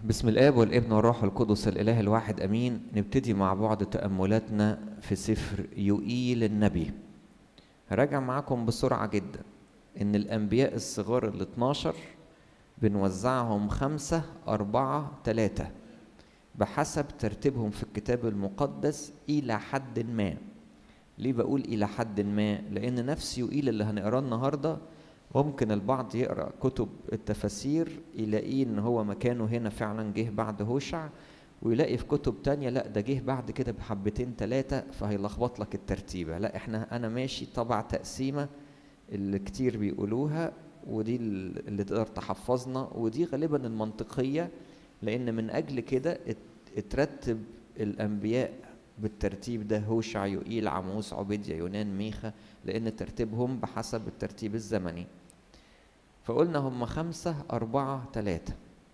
بسم الاب والابن والروح القدس الاله الواحد امين نبتدي مع بعض تاملاتنا في سفر يوئيل النبي هراجع معاكم بسرعه جدا ان الانبياء الصغار ال 12 بنوزعهم خمسة أربعة ثلاثة بحسب ترتيبهم في الكتاب المقدس إلى حد ما ليه بقول إلى حد ما لأن نفس يوئيل اللي هنقراه النهارده ممكن البعض يقرا كتب التفاسير يلاقيه ان هو مكانه هنا فعلا جه بعد هوشع ويلاقي في كتب تانية لا ده جه بعد كده بحبتين ثلاثة فهيلخبط لك الترتيبة لا احنا انا ماشي طبع تقسيمة اللي كتير بيقولوها ودي اللي تقدر تحفظنا ودي غالبا المنطقية لان من اجل كده اترتب الانبياء بالترتيب ده هوشع يوئيل عموس عبيديا يونان ميخا لأن ترتيبهم بحسب الترتيب الزمني فقلنا هم خمسة أربعة ثلاثة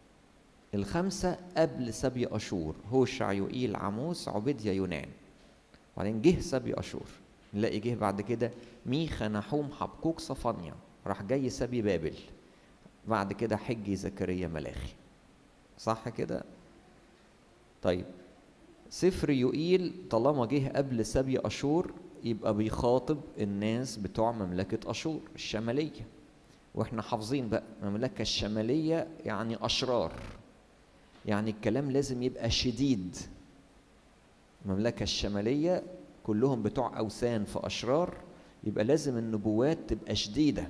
الخمسة قبل سبي أشور هوشع يوئيل عموس عبيديا يونان وبعدين جه سبي أشور نلاقي جه بعد كده ميخا نحوم حبكوك صفانيا راح جاي سبي بابل بعد كده حجي زكريا ملاخي صح كده طيب سفر يوئيل طالما جه قبل سبي أشور يبقى بيخاطب الناس بتوع مملكة أشور الشمالية واحنا حافظين بقى المملكة الشمالية يعني أشرار يعني الكلام لازم يبقى شديد المملكة الشمالية كلهم بتوع أوثان في أشرار يبقى لازم النبوات تبقى شديدة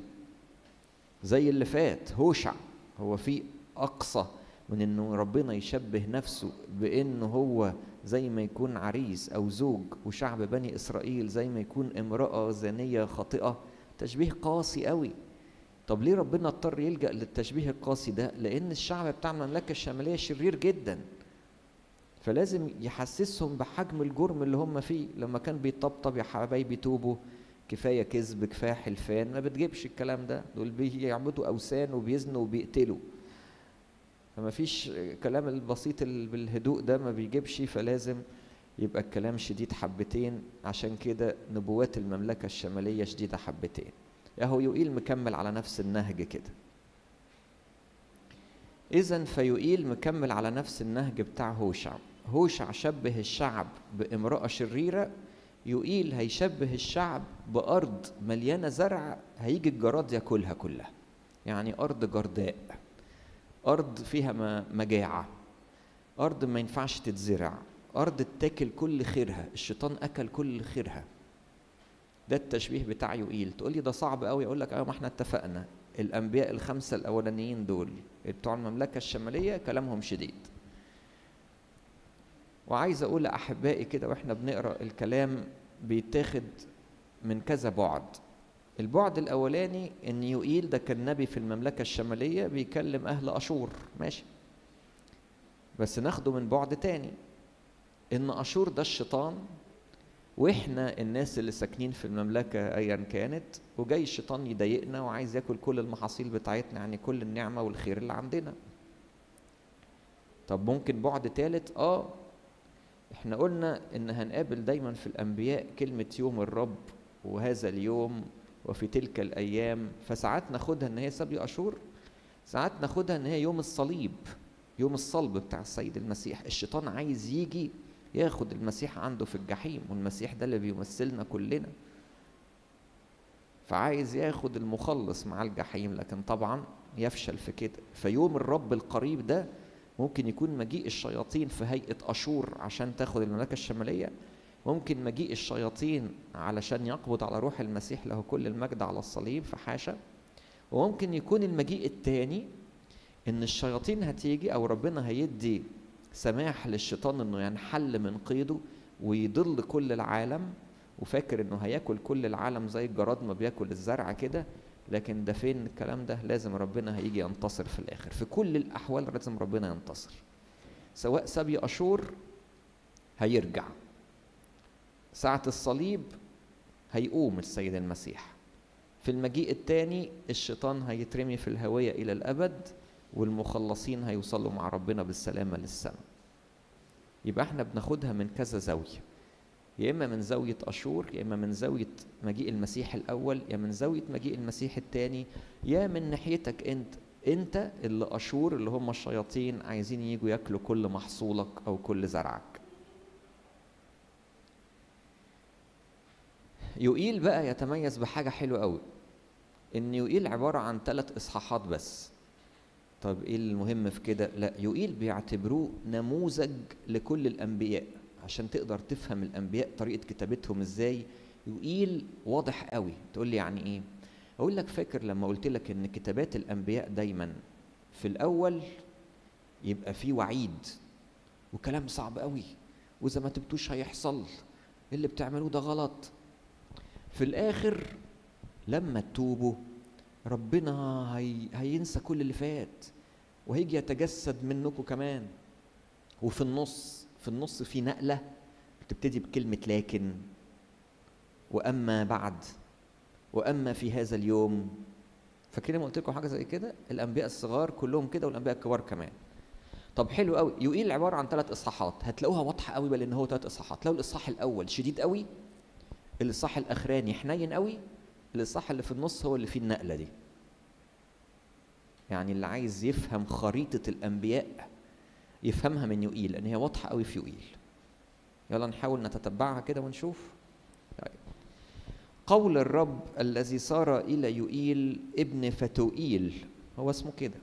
زي اللي فات هوشع هو في أقصى من انه ربنا يشبه نفسه بانه هو زي ما يكون عريس او زوج وشعب بني اسرائيل زي ما يكون امراه زانيه خاطئه تشبيه قاسي قوي طب ليه ربنا اضطر يلجا للتشبيه القاسي ده لان الشعب بتاع المملكه الشماليه شرير جدا فلازم يحسسهم بحجم الجرم اللي هم فيه لما كان بيطبطب يا حبايبي توبوا كفايه كذب كفايه حلفان ما بتجيبش الكلام ده دول بيعبدوا اوثان وبيزنوا وبيقتلوا فما فيش كلام البسيط بالهدوء ده ما بيجيبش فلازم يبقى الكلام شديد حبتين عشان كده نبوات المملكة الشمالية شديدة حبتين اهو يوئيل مكمل على نفس النهج كده إذا فيوئيل مكمل على نفس النهج بتاع هوشع هوشع شبه الشعب بامرأة شريرة يوئيل هيشبه الشعب بأرض مليانة زرع هيجي الجراد ياكلها كلها يعني أرض جرداء أرض فيها مجاعة أرض ما ينفعش تتزرع أرض تاكل كل خيرها الشيطان أكل كل خيرها ده التشبيه بتاع يوئيل تقول لي ده صعب قوي أقول لك أيوة ما احنا اتفقنا الأنبياء الخمسة الأولانيين دول بتوع المملكة الشمالية كلامهم شديد وعايز أقول لأحبائي كده وإحنا بنقرأ الكلام بيتاخد من كذا بعد البعد الاولاني ان يوئيل ده كان نبي في المملكه الشماليه بيكلم اهل اشور ماشي بس ناخده من بعد تاني ان اشور ده الشيطان واحنا الناس اللي ساكنين في المملكه ايا كانت وجاي الشيطان يضايقنا وعايز ياكل كل المحاصيل بتاعتنا يعني كل النعمه والخير اللي عندنا طب ممكن بعد تالت اه احنا قلنا ان هنقابل دايما في الانبياء كلمه يوم الرب وهذا اليوم وفي تلك الايام فساعات ناخدها ان هي سبي اشور ساعات ناخدها ان هي يوم الصليب يوم الصلب بتاع السيد المسيح الشيطان عايز يجي ياخد المسيح عنده في الجحيم والمسيح ده اللي بيمثلنا كلنا فعايز ياخد المخلص مع الجحيم لكن طبعا يفشل في كده فيوم الرب القريب ده ممكن يكون مجيء الشياطين في هيئة أشور عشان تاخد المملكة الشمالية ممكن مجيء الشياطين علشان يقبض على روح المسيح له كل المجد على الصليب فحاشا وممكن يكون المجيء الثاني ان الشياطين هتيجي او ربنا هيدي سماح للشيطان انه ينحل من قيده ويضل كل العالم وفاكر انه هياكل كل العالم زي الجراد ما بياكل الزرع كده لكن ده فين الكلام ده لازم ربنا هيجي ينتصر في الاخر في كل الاحوال لازم ربنا ينتصر سواء سبي اشور هيرجع ساعة الصليب هيقوم السيد المسيح في المجيء الثاني الشيطان هيترمي في الهوية إلى الأبد والمخلصين هيوصلوا مع ربنا بالسلامة للسماء يبقى احنا بناخدها من كذا زاوية يا إما من زاوية أشور يا إما من زاوية مجيء المسيح الأول يا من زاوية مجيء المسيح الثاني يا من ناحيتك أنت انت اللي اشور اللي هم الشياطين عايزين يجوا ياكلوا كل محصولك او كل زرعك يوئيل بقى يتميز بحاجة حلوة قوي ان يوئيل عبارة عن ثلاث اصحاحات بس طب ايه المهم في كده لا يوئيل بيعتبروه نموذج لكل الانبياء عشان تقدر تفهم الانبياء طريقة كتابتهم ازاي يوئيل واضح قوي تقول لي يعني ايه اقول لك فاكر لما قلت لك ان كتابات الانبياء دايما في الاول يبقى في وعيد وكلام صعب قوي واذا ما تبتوش هيحصل اللي بتعملوه ده غلط في الاخر لما تتوبوا ربنا هي... هينسى كل اللي فات وهيجي يتجسد منكم كمان وفي النص في النص في نقله بتبتدي بكلمه لكن واما بعد واما في هذا اليوم فاكرين ما قلت لكم حاجه زي كده الانبياء الصغار كلهم كده والانبياء الكبار كمان طب حلو قوي يوئيل عباره عن ثلاث اصحاحات هتلاقوها واضحه قوي بل ان هو ثلاث اصحاحات لو الاصحاح الاول شديد قوي الاصحاح الاخراني حنين قوي الاصحاح اللي في النص هو اللي فيه النقله دي يعني اللي عايز يفهم خريطه الانبياء يفهمها من يوئيل لان هي واضحه قوي في يوئيل يلا نحاول نتتبعها كده ونشوف طيب. قول الرب الذي صار الى يوئيل ابن فتوئيل هو اسمه كده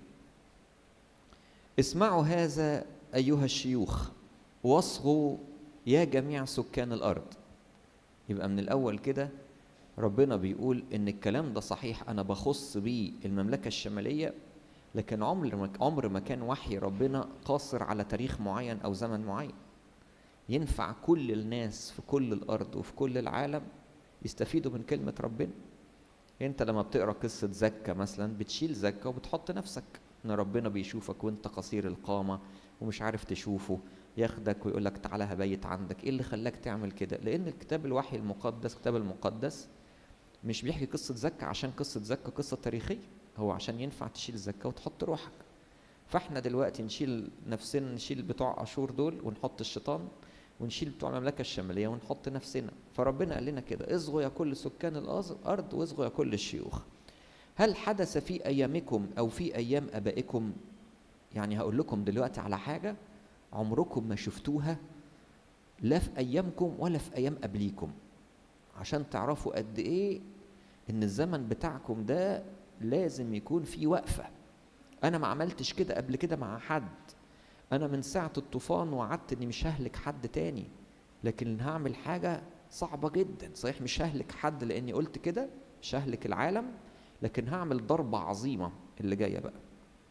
اسمعوا هذا ايها الشيوخ واصغوا يا جميع سكان الارض يبقى من الاول كده ربنا بيقول ان الكلام ده صحيح انا بخص بيه المملكه الشماليه لكن عمر ما عمر ما كان وحي ربنا قاصر على تاريخ معين او زمن معين ينفع كل الناس في كل الارض وفي كل العالم يستفيدوا من كلمه ربنا انت لما بتقرا قصه زكا مثلا بتشيل زكا وبتحط نفسك ان ربنا بيشوفك وانت قصير القامه ومش عارف تشوفه ياخدك ويقول لك تعالى هبيت عندك ايه اللي خلاك تعمل كده لان الكتاب الوحي المقدس الكتاب المقدس مش بيحكي قصة زكا عشان قصة زكا قصة تاريخية هو عشان ينفع تشيل زكا وتحط روحك فاحنا دلوقتي نشيل نفسنا نشيل بتوع اشور دول ونحط الشيطان ونشيل بتوع المملكة الشمالية ونحط نفسنا فربنا قال لنا كده اصغوا يا كل سكان الأرض واصغوا يا كل الشيوخ هل حدث في أيامكم أو في أيام أبائكم يعني هقول لكم دلوقتي على حاجة عمركم ما شفتوها لا في أيامكم ولا في أيام قبليكم عشان تعرفوا قد إيه إن الزمن بتاعكم ده لازم يكون فيه وقفة أنا ما عملتش كده قبل كده مع حد أنا من ساعة الطوفان وعدت إني مش ههلك حد تاني لكن هعمل حاجة صعبة جدا صحيح مش ههلك حد لأني قلت كده مش ههلك العالم لكن هعمل ضربة عظيمة اللي جاية بقى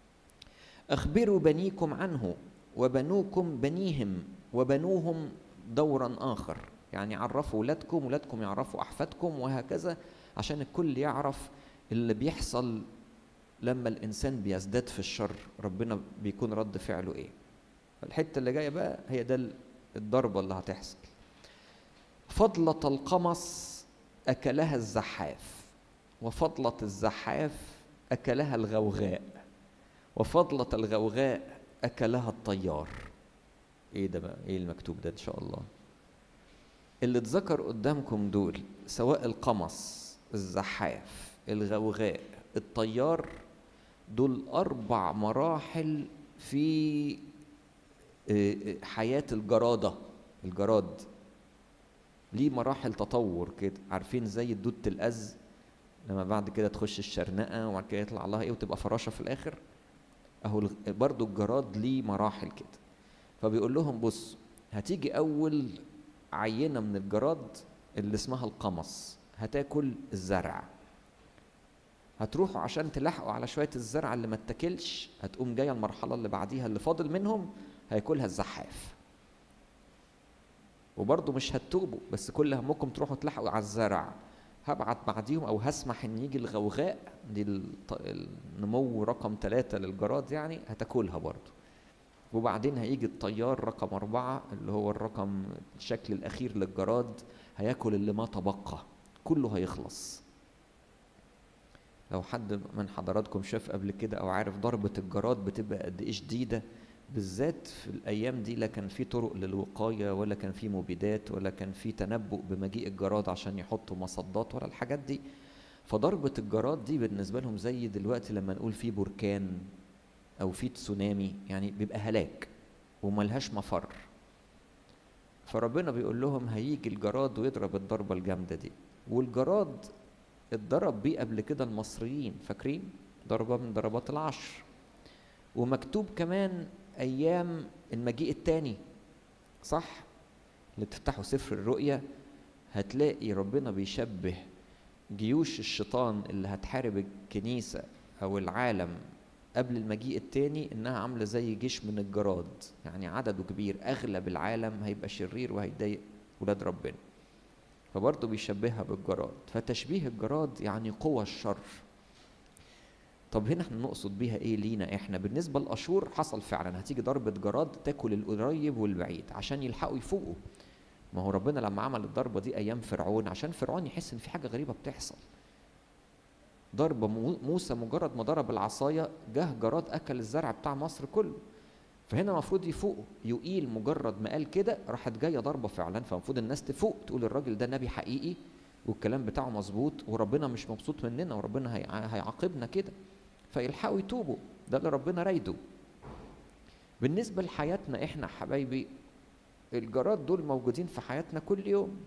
أخبروا بنيكم عنه وبنوكم بنيهم وبنوهم دورا آخر يعني عرفوا ولادكم ولادكم يعرفوا أحفادكم وهكذا عشان الكل يعرف اللي بيحصل لما الإنسان بيزداد في الشر ربنا بيكون رد فعله إيه الحتة اللي جاية بقى هي ده الضربة اللي هتحصل فضلة القمص أكلها الزحاف وفضلة الزحاف أكلها الغوغاء وفضلة الغوغاء أكلها الطيار إيه ده بقى إيه المكتوب ده إن شاء الله اللي اتذكر قدامكم دول سواء القمص الزحاف الغوغاء الطيار دول أربع مراحل في حياة الجرادة الجراد ليه مراحل تطور كده عارفين زي الدودة الأز لما بعد كده تخش الشرنقة وبعد كده يطلع لها إيه وتبقى فراشة في الآخر أهو برضو الجراد ليه مراحل كده فبيقول لهم بص هتيجي أول عينة من الجراد اللي اسمها القمص هتاكل الزرع هتروحوا عشان تلاحقوا على شوية الزرع اللي ما اتاكلش هتقوم جاية المرحلة اللي بعديها اللي فاضل منهم هياكلها الزحاف وبرضه مش هتتوبوا بس كل همكم تروحوا تلحقوا على الزرع هبعت بعديهم او هسمح ان يجي الغوغاء دي النمو رقم ثلاثة للجراد يعني هتاكلها برضه وبعدين هيجي الطيار رقم أربعة اللي هو الرقم الشكل الأخير للجراد هياكل اللي ما تبقى كله هيخلص لو حد من حضراتكم شاف قبل كده أو عارف ضربة الجراد بتبقى قد إيه شديدة بالذات في الأيام دي لا كان في طرق للوقاية ولا كان في مبيدات ولا كان في تنبؤ بمجيء الجراد عشان يحطوا مصدات ولا الحاجات دي فضربة الجراد دي بالنسبة لهم زي دلوقتي لما نقول في بركان أو في تسونامي يعني بيبقى هلاك وملهاش مفر فربنا بيقول لهم هيجي الجراد ويضرب الضربة الجامدة دي والجراد اتضرب بيه قبل كده المصريين فاكرين ضربة من ضربات العشر ومكتوب كمان أيام المجيء التاني صح اللي تفتحوا سفر الرؤيا هتلاقي ربنا بيشبه جيوش الشيطان اللي هتحارب الكنيسة أو العالم قبل المجيء التاني إنها عاملة زي جيش من الجراد يعني عدده كبير أغلب العالم هيبقى شرير وهيضايق ولاد ربنا فبرضه بيشبهها بالجراد فتشبيه الجراد يعني قوى الشر طب هنا احنا نقصد بيها ايه لينا احنا بالنسبه لاشور حصل فعلا هتيجي ضربه جراد تاكل القريب والبعيد عشان يلحقوا يفوقوا ما هو ربنا لما عمل الضربه دي ايام فرعون عشان فرعون يحس ان في حاجه غريبه بتحصل ضربه موسى مجرد ما ضرب العصايه جه جراد اكل الزرع بتاع مصر كله فهنا المفروض يفوقوا يقيل مجرد ما قال كده راحت جايه ضربه فعلا فالمفروض الناس تفوق تقول الراجل ده نبي حقيقي والكلام بتاعه مظبوط وربنا مش مبسوط مننا وربنا هيعاقبنا كده فيلحقوا يتوبوا ده اللي ربنا رايده بالنسبه لحياتنا احنا حبايبي الجراد دول موجودين في حياتنا كل يوم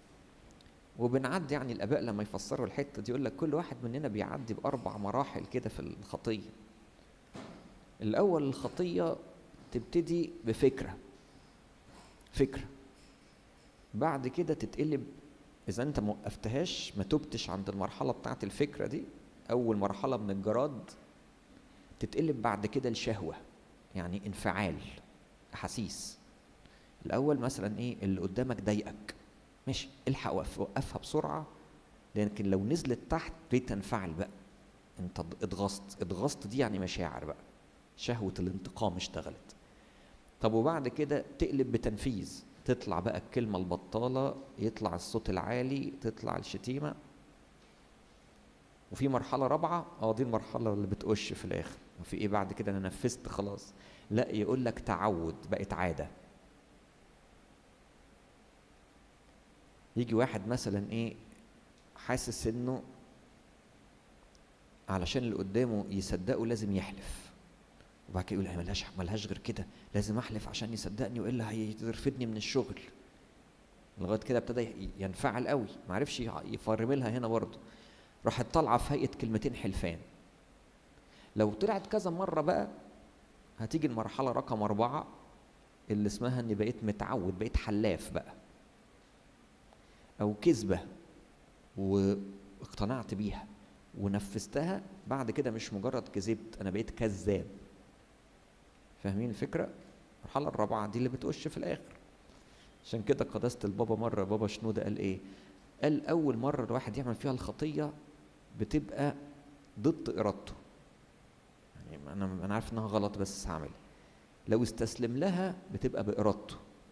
وبنعدي يعني الاباء لما يفسروا الحته دي يقول لك كل واحد مننا بيعدي باربع مراحل كده في الخطيه الاول الخطيه تبتدي بفكره فكره بعد كده تتقلب اذا انت ما وقفتهاش ما تبتش عند المرحله بتاعت الفكره دي اول مرحله من الجراد تتقلب بعد كده لشهوه يعني انفعال احاسيس الاول مثلا ايه اللي قدامك ضايقك ماشي الحق وقفها بسرعه لكن لو نزلت تحت بقيت تنفعل بقى انت اتغصت اتغصت دي يعني مشاعر بقى شهوه الانتقام اشتغلت طب وبعد كده تقلب بتنفيذ تطلع بقى الكلمة البطالة يطلع الصوت العالي تطلع الشتيمة وفي مرحلة رابعة اه دي المرحلة اللي بتقش في الآخر وفي ايه بعد كده انا نفذت خلاص لا يقول لك تعود بقت عادة يجي واحد مثلا ايه حاسس انه علشان اللي قدامه يصدقه لازم يحلف وبعد كده يقول ملهاش ملهاش غير كده لازم احلف عشان يصدقني والا هيرفدني من الشغل لغايه كده ابتدى ينفعل قوي ما عرفش يفرملها هنا برضه راحت طالعه في هيئه كلمتين حلفان لو طلعت كذا مره بقى هتيجي المرحله رقم أربعة اللي اسمها اني بقيت متعود بقيت حلاف بقى او كذبه واقتنعت بيها ونفذتها بعد كده مش مجرد كذبت انا بقيت كذاب فاهمين الفكره المرحله الرابعه دي اللي بتقش في الاخر عشان كده قداسه البابا مره بابا شنوده قال ايه قال اول مره الواحد يعمل فيها الخطيه بتبقى ضد ارادته يعني انا انا عارف انها غلط بس هعمل لو استسلم لها بتبقى بارادته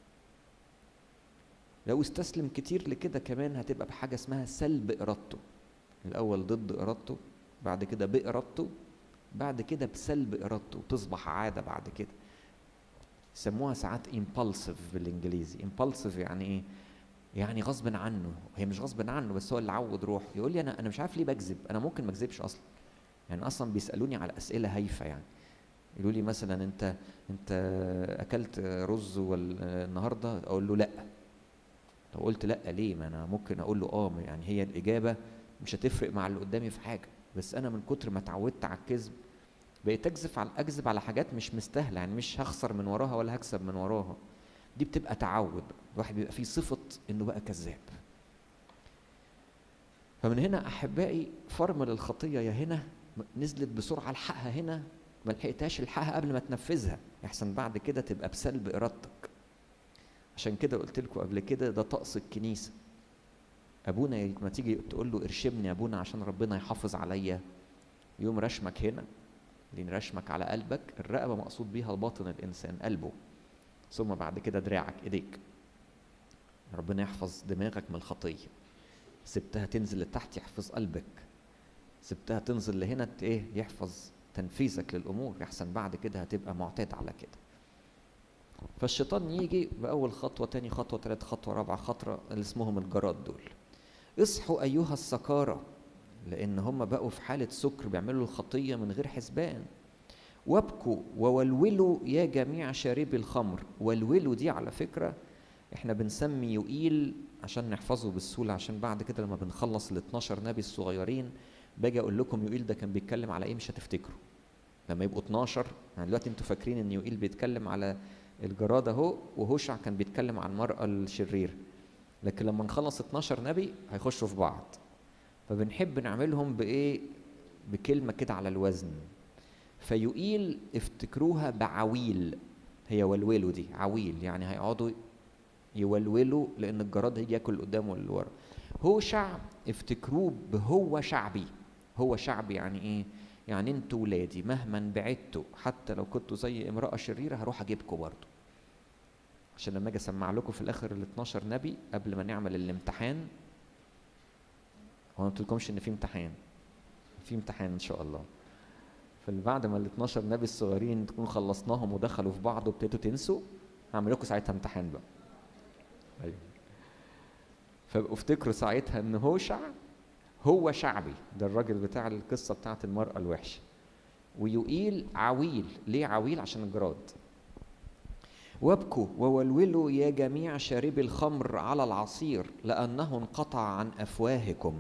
لو استسلم كتير لكده كمان هتبقى بحاجه اسمها سلب ارادته الاول ضد ارادته بعد كده بارادته بعد كده بسلب ارادته وتصبح عاده بعد كده يسموها ساعات impulsive بالانجليزي impulsive يعني ايه يعني غصب عنه هي مش غصب عنه بس هو اللي عود روحه يقول لي انا انا مش عارف ليه بكذب انا ممكن ما اكذبش اصلا يعني اصلا بيسالوني على اسئله هايفه يعني يقولوا لي مثلا انت انت اكلت رز النهارده اقول له لا لو قلت لا ليه ما انا ممكن اقول له اه يعني هي الاجابه مش هتفرق مع اللي قدامي في حاجه بس انا من كتر ما اتعودت على الكذب بقيت اكذب على اكذب على حاجات مش مستاهله يعني مش هخسر من وراها ولا هكسب من وراها دي بتبقى تعود الواحد بيبقى فيه صفه انه بقى كذاب فمن هنا احبائي فرمل الخطيه يا هنا نزلت بسرعه الحقها هنا ما لحقتهاش الحقها قبل ما تنفذها احسن بعد كده تبقى بسلب ارادتك عشان كده قلت لكم قبل كده ده طقس الكنيسه ابونا لما تيجي تقول له ارشمني يا ابونا عشان ربنا يحافظ عليا يوم رشمك هنا لان رشمك على قلبك الرقبه مقصود بيها باطن الانسان قلبه ثم بعد كده دراعك ايديك ربنا يحفظ دماغك من الخطيه سبتها تنزل لتحت يحفظ قلبك سبتها تنزل لهنا ايه يحفظ تنفيذك للامور يحسن بعد كده هتبقى معتاد على كده فالشيطان يجي باول خطوه تاني خطوه تالت خطوه رابعه خطوه اللي اسمهم الجراد دول اصحوا ايها السكارى لان هم بقوا في حاله سكر بيعملوا الخطيه من غير حسبان وابكوا وولولوا يا جميع شاربي الخمر ولولوا دي على فكره احنا بنسمي يقيل عشان نحفظه بالسهوله عشان بعد كده لما بنخلص ال 12 نبي الصغيرين باجي اقول لكم يقيل ده كان بيتكلم على ايه مش هتفتكروا لما يبقوا 12 يعني دلوقتي انتوا فاكرين ان يقيل بيتكلم على الجراد اهو وهوشع كان بيتكلم عن المرأة الشريرة لكن لما نخلص 12 نبي هيخشوا في بعض فبنحب نعملهم بايه بكلمة كده على الوزن فيقيل افتكروها بعويل هي ولولو دي عويل يعني هيقعدوا يولولوا لان الجراد هيجي ياكل قدامه واللي ورا هوشع افتكروه بهو شعبي هو شعبي يعني ايه يعني انتوا ولادي مهما بعدتوا حتى لو كنتوا زي امرأة شريرة هروح اجيبكم برضه عشان لما اجي اسمع لكم في الاخر ال 12 نبي قبل ما نعمل الامتحان هو ما قلتلكمش ان في امتحان في امتحان ان شاء الله فبعد ما ال 12 نبي الصغيرين تكونوا خلصناهم ودخلوا في بعض وابتديتوا تنسوا هعمل لكم ساعتها امتحان بقى ايوه فافتكروا ساعتها ان هوشع هو شعبي ده الراجل بتاع القصه بتاعت المراه الوحشه ويقيل عويل ليه عويل عشان الجراد وابكوا وولولوا يا جميع شاربي الخمر على العصير لانه انقطع عن افواهكم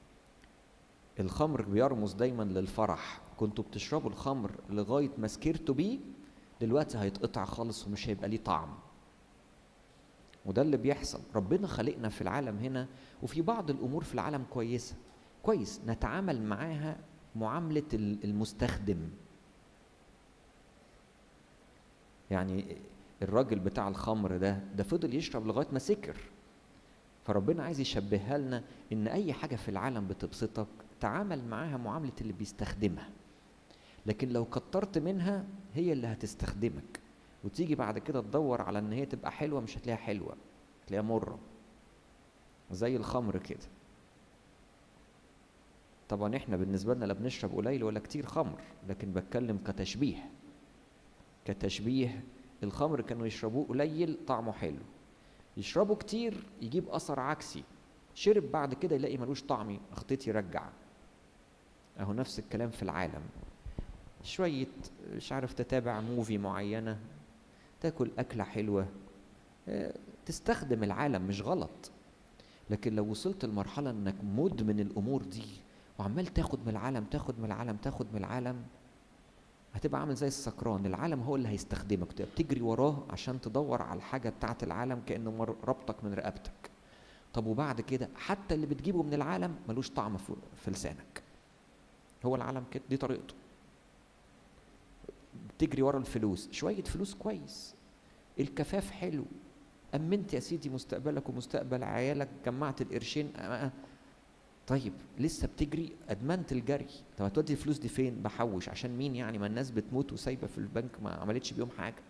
الخمر بيرمز دايما للفرح كنتوا بتشربوا الخمر لغايه ما سكرتوا بيه دلوقتي هيتقطع خالص ومش هيبقى ليه طعم وده اللي بيحصل ربنا خلقنا في العالم هنا وفي بعض الامور في العالم كويسه كويس نتعامل معاها معامله المستخدم يعني الراجل بتاع الخمر ده ده فضل يشرب لغايه ما سكر فربنا عايز يشبهها لنا ان اي حاجه في العالم بتبسطك تعامل معاها معامله اللي بيستخدمها لكن لو كترت منها هي اللي هتستخدمك وتيجي بعد كده تدور على ان هي تبقى حلوه مش هتلاقيها حلوه هتلاقيها مره زي الخمر كده طبعا احنا بالنسبه لنا لا بنشرب قليل ولا كتير خمر لكن بتكلم كتشبيه كتشبيه الخمر كانوا يشربوه قليل طعمه حلو يشربوا كتير يجيب اثر عكسي شرب بعد كده يلاقي ملوش طعم اخطيت يرجع اهو نفس الكلام في العالم شوية مش عارف تتابع موفي معينة تاكل أكلة حلوة تستخدم العالم مش غلط لكن لو وصلت لمرحلة انك مدمن الامور دي وعمال تاخد من العالم تاخد من العالم تاخد من العالم هتبقى عامل زي السكران العالم هو اللي هيستخدمك تبقى بتجري وراه عشان تدور على الحاجة بتاعة العالم كأنه ربطك من رقبتك طب وبعد كده حتى اللي بتجيبه من العالم ملوش طعم في لسانك هو العالم كده دي طريقته بتجري ورا الفلوس شوية فلوس كويس الكفاف حلو أمنت يا سيدي مستقبلك ومستقبل عيالك جمعت القرشين طيب لسه بتجري أدمنت الجري طب هتودي الفلوس دي فين بحوش عشان مين يعني ما الناس بتموت وسايبة في البنك ما عملتش بيهم حاجة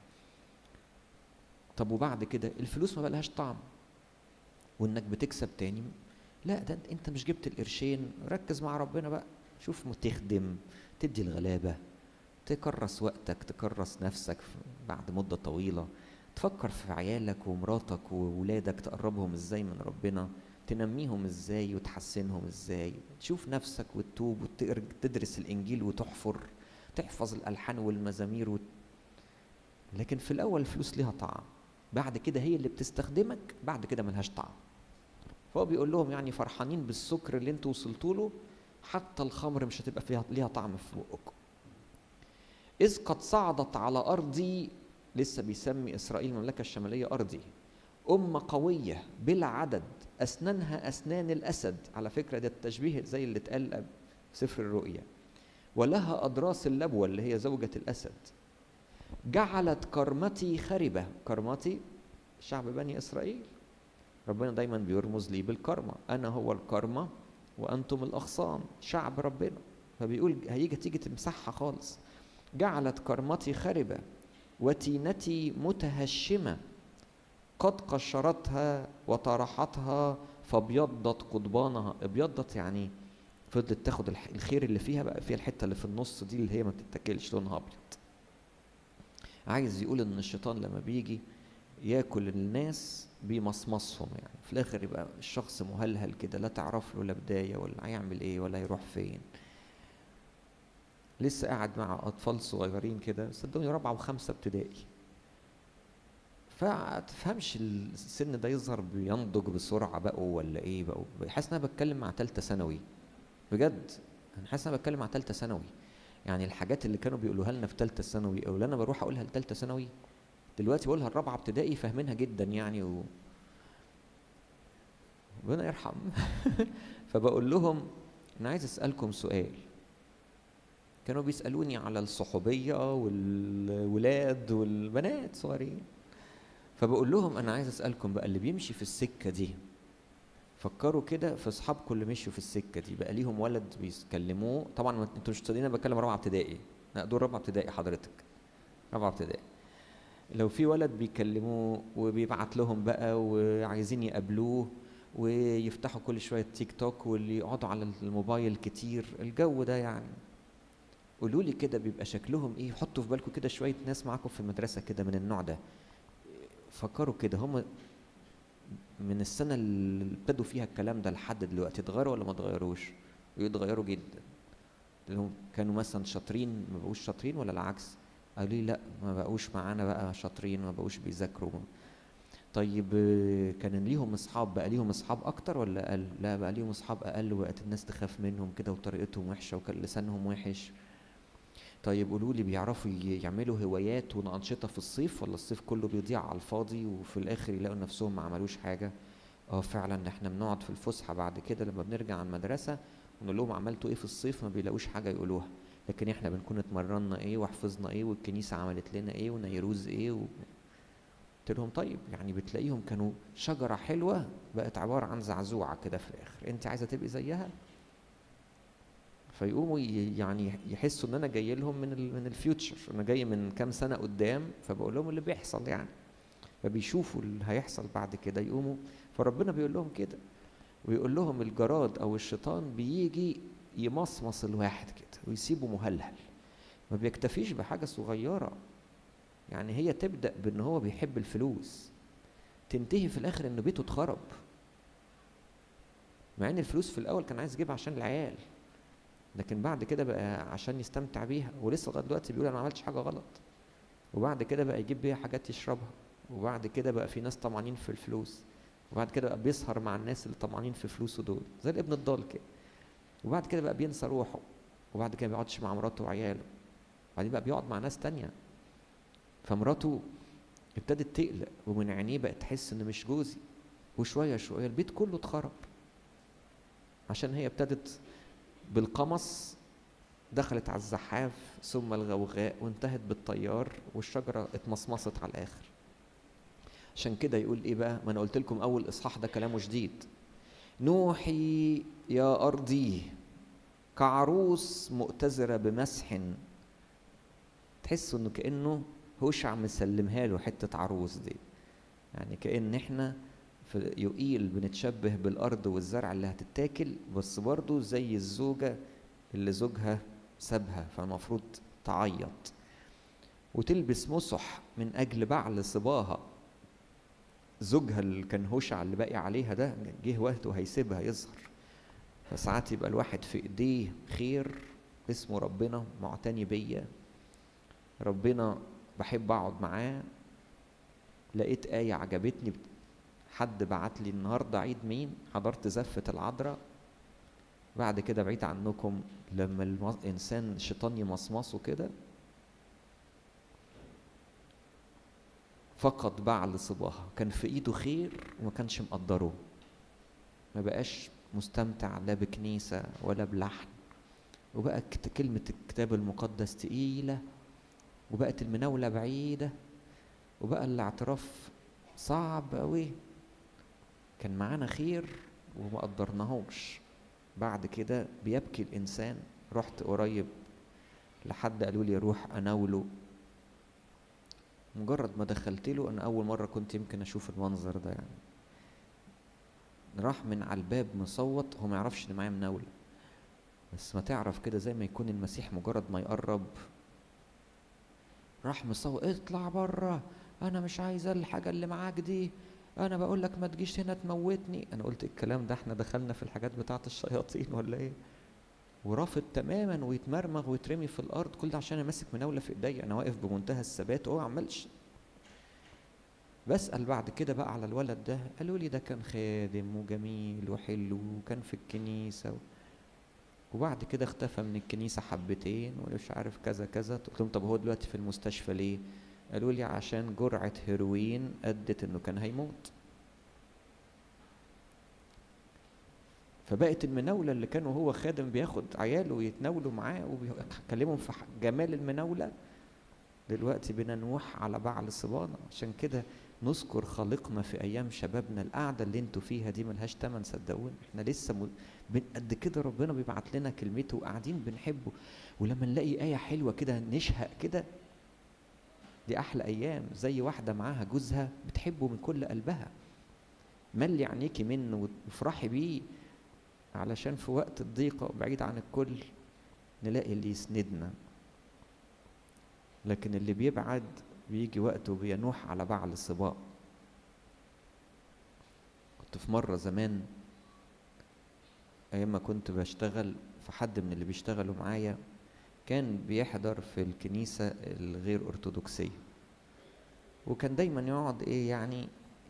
طب وبعد كده الفلوس ما بقالهاش طعم وانك بتكسب تاني لا ده انت مش جبت القرشين ركز مع ربنا بقى شوف تخدم تدي الغلابه تكرس وقتك تكرس نفسك بعد مدة طويلة تفكر في عيالك ومراتك وولادك تقربهم ازاي من ربنا تنميهم ازاي وتحسنهم ازاي تشوف نفسك وتتوب وتدرس الانجيل وتحفر تحفظ الالحان والمزامير وت... لكن في الاول الفلوس ليها طعم بعد كده هي اللي بتستخدمك بعد كده ملهاش طعم فهو بيقول لهم يعني فرحانين بالسكر اللي انتوا وصلتوا له حتى الخمر مش هتبقى فيها ليها طعم في بقكم إذ قد صعدت على أرضي لسه بيسمي إسرائيل المملكة الشمالية أرضي أمة قوية بلا عدد أسنانها أسنان الأسد على فكرة ده التشبيه زي اللي اتقال في سفر الرؤيا ولها أضراس اللبوة اللي هي زوجة الأسد جعلت كرمتي خربة كرمتي شعب بني إسرائيل ربنا دايما بيرمز لي بالكرمة أنا هو الكرمة وأنتم الأغصان شعب ربنا فبيقول هيجي تيجي تمسحها خالص جعلت كرمتي خربة وتينتي متهشمة قد قشرتها وطرحتها فابيضت قضبانها ابيضت يعني فضلت تاخد الخير اللي فيها بقى فيها الحته اللي في النص دي اللي هي ما بتتاكلش لونها ابيض عايز يقول ان الشيطان لما بيجي ياكل الناس بمصمصهم يعني في الاخر يبقى الشخص مهلهل كده لا تعرف له لا بدايه ولا هيعمل ايه ولا هيروح فين لسه قاعد مع اطفال صغيرين كده صدقوني رابعه وخمسه ابتدائي فتفهمش السن ده يظهر بينضج بسرعه بقوا ولا ايه بقوا حاسس ان انا بتكلم مع ثالثه ثانوي بجد انا حاسس ان انا بتكلم مع ثالثه ثانوي يعني الحاجات اللي كانوا بيقولوها لنا في ثالثه ثانوي او اللي انا بروح اقولها لثالثه ثانوي دلوقتي بقولها الرابعه ابتدائي فاهمينها جدا يعني و... ربنا يرحم فبقول لهم انا عايز اسالكم سؤال كانوا بيسالوني على الصحوبيه والولاد والبنات صغيرين فبقول لهم انا عايز اسالكم بقى اللي بيمشي في السكه دي فكروا كده في اصحابكم اللي مشوا في السكه دي بقى ليهم ولد بيكلموه طبعا انتوا مش مصدقين انا بتكلم رابعه ابتدائي لا دول رابعه ابتدائي حضرتك رابعه ابتدائي لو في ولد بيكلموه وبيبعت لهم بقى وعايزين يقابلوه ويفتحوا كل شويه تيك توك واللي يقعدوا على الموبايل كتير الجو ده يعني قولوا لي كده بيبقى شكلهم ايه حطوا في بالكم كده شويه ناس معاكم في المدرسه كده من النوع ده فكروا كده هم من السنه اللي ابتدوا فيها الكلام ده لحد دلوقتي اتغيروا ولا ما اتغيروش يتغيروا جدا لهم كانوا مثلا شاطرين ما بقوش شاطرين ولا العكس قالوا لي لا ما بقوش معانا بقى شاطرين ما بقوش بيذاكروا طيب كان ليهم اصحاب بقى ليهم اصحاب اكتر ولا اقل لا بقى ليهم اصحاب اقل وبقت الناس تخاف منهم كده وطريقتهم وحشه وكان لسانهم وحش طيب قولوا لي بيعرفوا يعملوا هوايات وانشطه في الصيف ولا الصيف كله بيضيع على الفاضي وفي الاخر يلاقوا نفسهم ما عملوش حاجه اه فعلا احنا بنقعد في الفسحه بعد كده لما بنرجع على المدرسه ونقول لهم عملتوا ايه في الصيف ما بيلاقوش حاجه يقولوها لكن احنا بنكون اتمرنا ايه وحفظنا ايه والكنيسه عملت لنا ايه ونيروز ايه و... قلت لهم طيب يعني بتلاقيهم كانوا شجره حلوه بقت عباره عن زعزوعه كده في الاخر انت عايزه تبقي زيها فيقوموا يعني يحسوا ان انا جاي لهم من ال من الفيوتشر انا جاي من كام سنه قدام فبقول لهم اللي بيحصل يعني فبيشوفوا اللي هيحصل بعد كده يقوموا فربنا بيقول لهم كده ويقول لهم الجراد او الشيطان بيجي يمصمص الواحد كده ويسيبه مهلهل ما بيكتفيش بحاجه صغيره يعني هي تبدا بان هو بيحب الفلوس تنتهي في الاخر ان بيته اتخرب مع ان الفلوس في الاول كان عايز يجيبها عشان العيال لكن بعد كده بقى عشان يستمتع بيها ولسه لغايه دلوقتي بيقول انا ما عملتش حاجه غلط وبعد كده بقى يجيب بيها حاجات يشربها وبعد كده بقى في ناس طمعانين في الفلوس وبعد كده بقى بيسهر مع الناس اللي طمعانين في فلوسه دول زي الابن الضال كده وبعد كده بقى بينسى روحه وبعد كده ما بيقعدش مع مراته وعياله وبعدين بقى بيقعد مع ناس تانية فمراته ابتدت تقلق ومن عينيه بقت تحس ان مش جوزي وشويه شويه البيت كله اتخرب عشان هي ابتدت بالقمص دخلت على الزحاف ثم الغوغاء وانتهت بالطيار والشجرة اتمصمصت على الآخر عشان كده يقول ايه بقى ما انا قلت لكم اول اصحاح ده كلامه جديد نوحي يا ارضي كعروس مؤتزرة بمسح تحسوا انه كانه هوشع مسلمها له حتة عروس دي يعني كأن احنا في يقيل بنتشبه بالارض والزرع اللي هتتاكل بس برضه زي الزوجه اللي زوجها سابها فالمفروض تعيط وتلبس مسح من اجل بعل صباها زوجها اللي كان هوشع اللي باقي عليها ده جه وقت وهيسيبها يظهر فساعات يبقى الواحد في ايديه خير اسمه ربنا معتني بيا ربنا بحب اقعد معاه لقيت آية عجبتني حد بعت لي النهارده عيد مين حضرت زفة العذراء بعد كده بعيد عنكم لما الانسان الشيطان يمصمصه كده فقد بعل صباها كان في ايده خير وما كانش مقدره ما بقاش مستمتع لا بكنيسة ولا بلحن وبقت كلمة الكتاب المقدس تقيلة وبقت المناولة بعيدة وبقى الاعتراف صعب أوي كان معانا خير وما قدرناهوش بعد كده بيبكي الإنسان رحت قريب لحد قالوا لي روح أناوله مجرد ما دخلت له أنا أول مرة كنت يمكن أشوف المنظر ده يعني راح من على الباب مصوت هو ما يعرفش إن معايا مناولة بس ما تعرف كده زي ما يكون المسيح مجرد ما يقرب راح مصوت اطلع بره انا مش عايزه الحاجه اللي معاك دي انا بقول لك ما تجيش هنا تموتني انا قلت الكلام ده احنا دخلنا في الحاجات بتاعه الشياطين ولا ايه ورافض تماما ويتمرمغ ويترمي في الارض كل ده عشان انا ماسك مناوله في ايديا انا واقف بمنتهى الثبات وهو عمالش بسال بعد كده بقى على الولد ده قالوا لي ده كان خادم وجميل وحلو وكان في الكنيسه و... وبعد كده اختفى من الكنيسه حبتين ومش عارف كذا كذا قلت لهم طب هو دلوقتي في المستشفى ليه قالوا لي عشان جرعه هيروين ادت انه كان هيموت فبقت المناولة اللي كانوا هو خادم بياخد عياله ويتناولوا معاه وبيكلمهم في جمال المناولة دلوقتي بننوح على بعل صبانا عشان كده نذكر خالقنا في ايام شبابنا القعده اللي انتوا فيها دي ملهاش تمن صدقوني احنا لسه م... قد كده ربنا بيبعت لنا كلمته وقاعدين بنحبه ولما نلاقي ايه حلوه كده نشهق كده دي احلى ايام زي واحده معاها جوزها بتحبه من كل قلبها ملي عينيكي منه وافرحي بيه علشان في وقت الضيقة بعيد عن الكل نلاقي اللي يسندنا لكن اللي بيبعد بيجي وقت وبينوح على بعل الصباء كنت في مرة زمان أيام ما كنت بشتغل فحد من اللي بيشتغلوا معايا كان بيحضر في الكنيسة الغير أرثوذكسية وكان دايما يقعد إيه يعني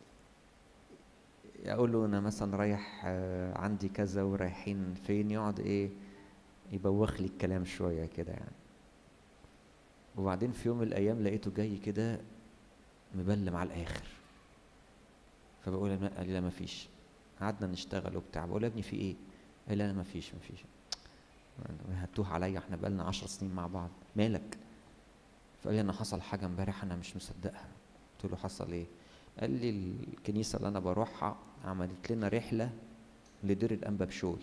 اقول له انا مثلا رايح عندي كذا ورايحين فين يقعد ايه يبوخ لي الكلام شويه كده يعني وبعدين في يوم من الايام لقيته جاي كده مبلم على الاخر فبقول له قال لي لا مفيش قعدنا نشتغل وبتاع بقول له يا ابني في ايه قال لي لا مفيش مفيش هتوه عليا احنا بقالنا عشر سنين مع بعض مالك فقال لي انا حصل حاجه امبارح انا مش مصدقها قلت له حصل ايه قال لي الكنيسة اللي أنا بروحها عملت لنا رحلة لدير الأنبا بشوي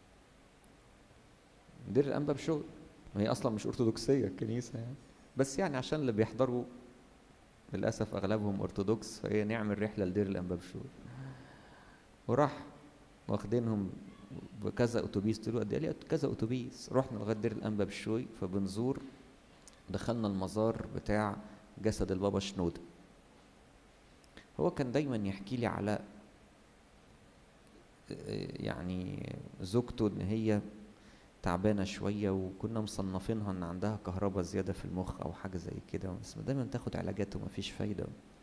دير الأنبا بشوي ما هي أصلا مش أرثوذكسية الكنيسة يعني بس يعني عشان اللي بيحضروا للأسف أغلبهم أرثوذكس فهي نعمل رحلة لدير الأنبا بشوي وراح واخدينهم بكذا أتوبيس قلت له قد إيه كذا أتوبيس رحنا لغاية دير الأنبا بشوي فبنزور دخلنا المزار بتاع جسد البابا شنوده هو كان دايما يحكي لي على يعني زوجته ان هي تعبانه شويه وكنا مصنفينها ان عندها كهرباء زياده في المخ او حاجه زي كده بس دايما تاخد علاجات ومفيش فايده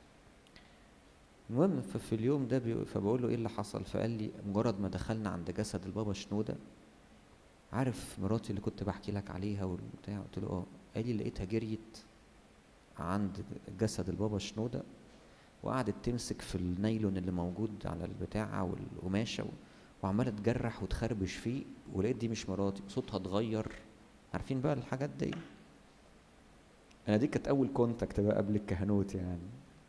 المهم ففي اليوم ده بي... فبقول له ايه اللي حصل فقال لي مجرد ما دخلنا عند جسد البابا شنوده عارف مراتي اللي كنت بحكي لك عليها والبتاع قلت له اه قال لي لقيتها جريت عند جسد البابا شنوده وقعدت تمسك في النايلون اللي موجود على البتاعة والقماشة وعمالة تجرح وتخربش فيه ولقيت دي مش مراتي صوتها اتغير عارفين بقى الحاجات دي انا دي كانت اول كونتاكت بقى قبل الكهنوت يعني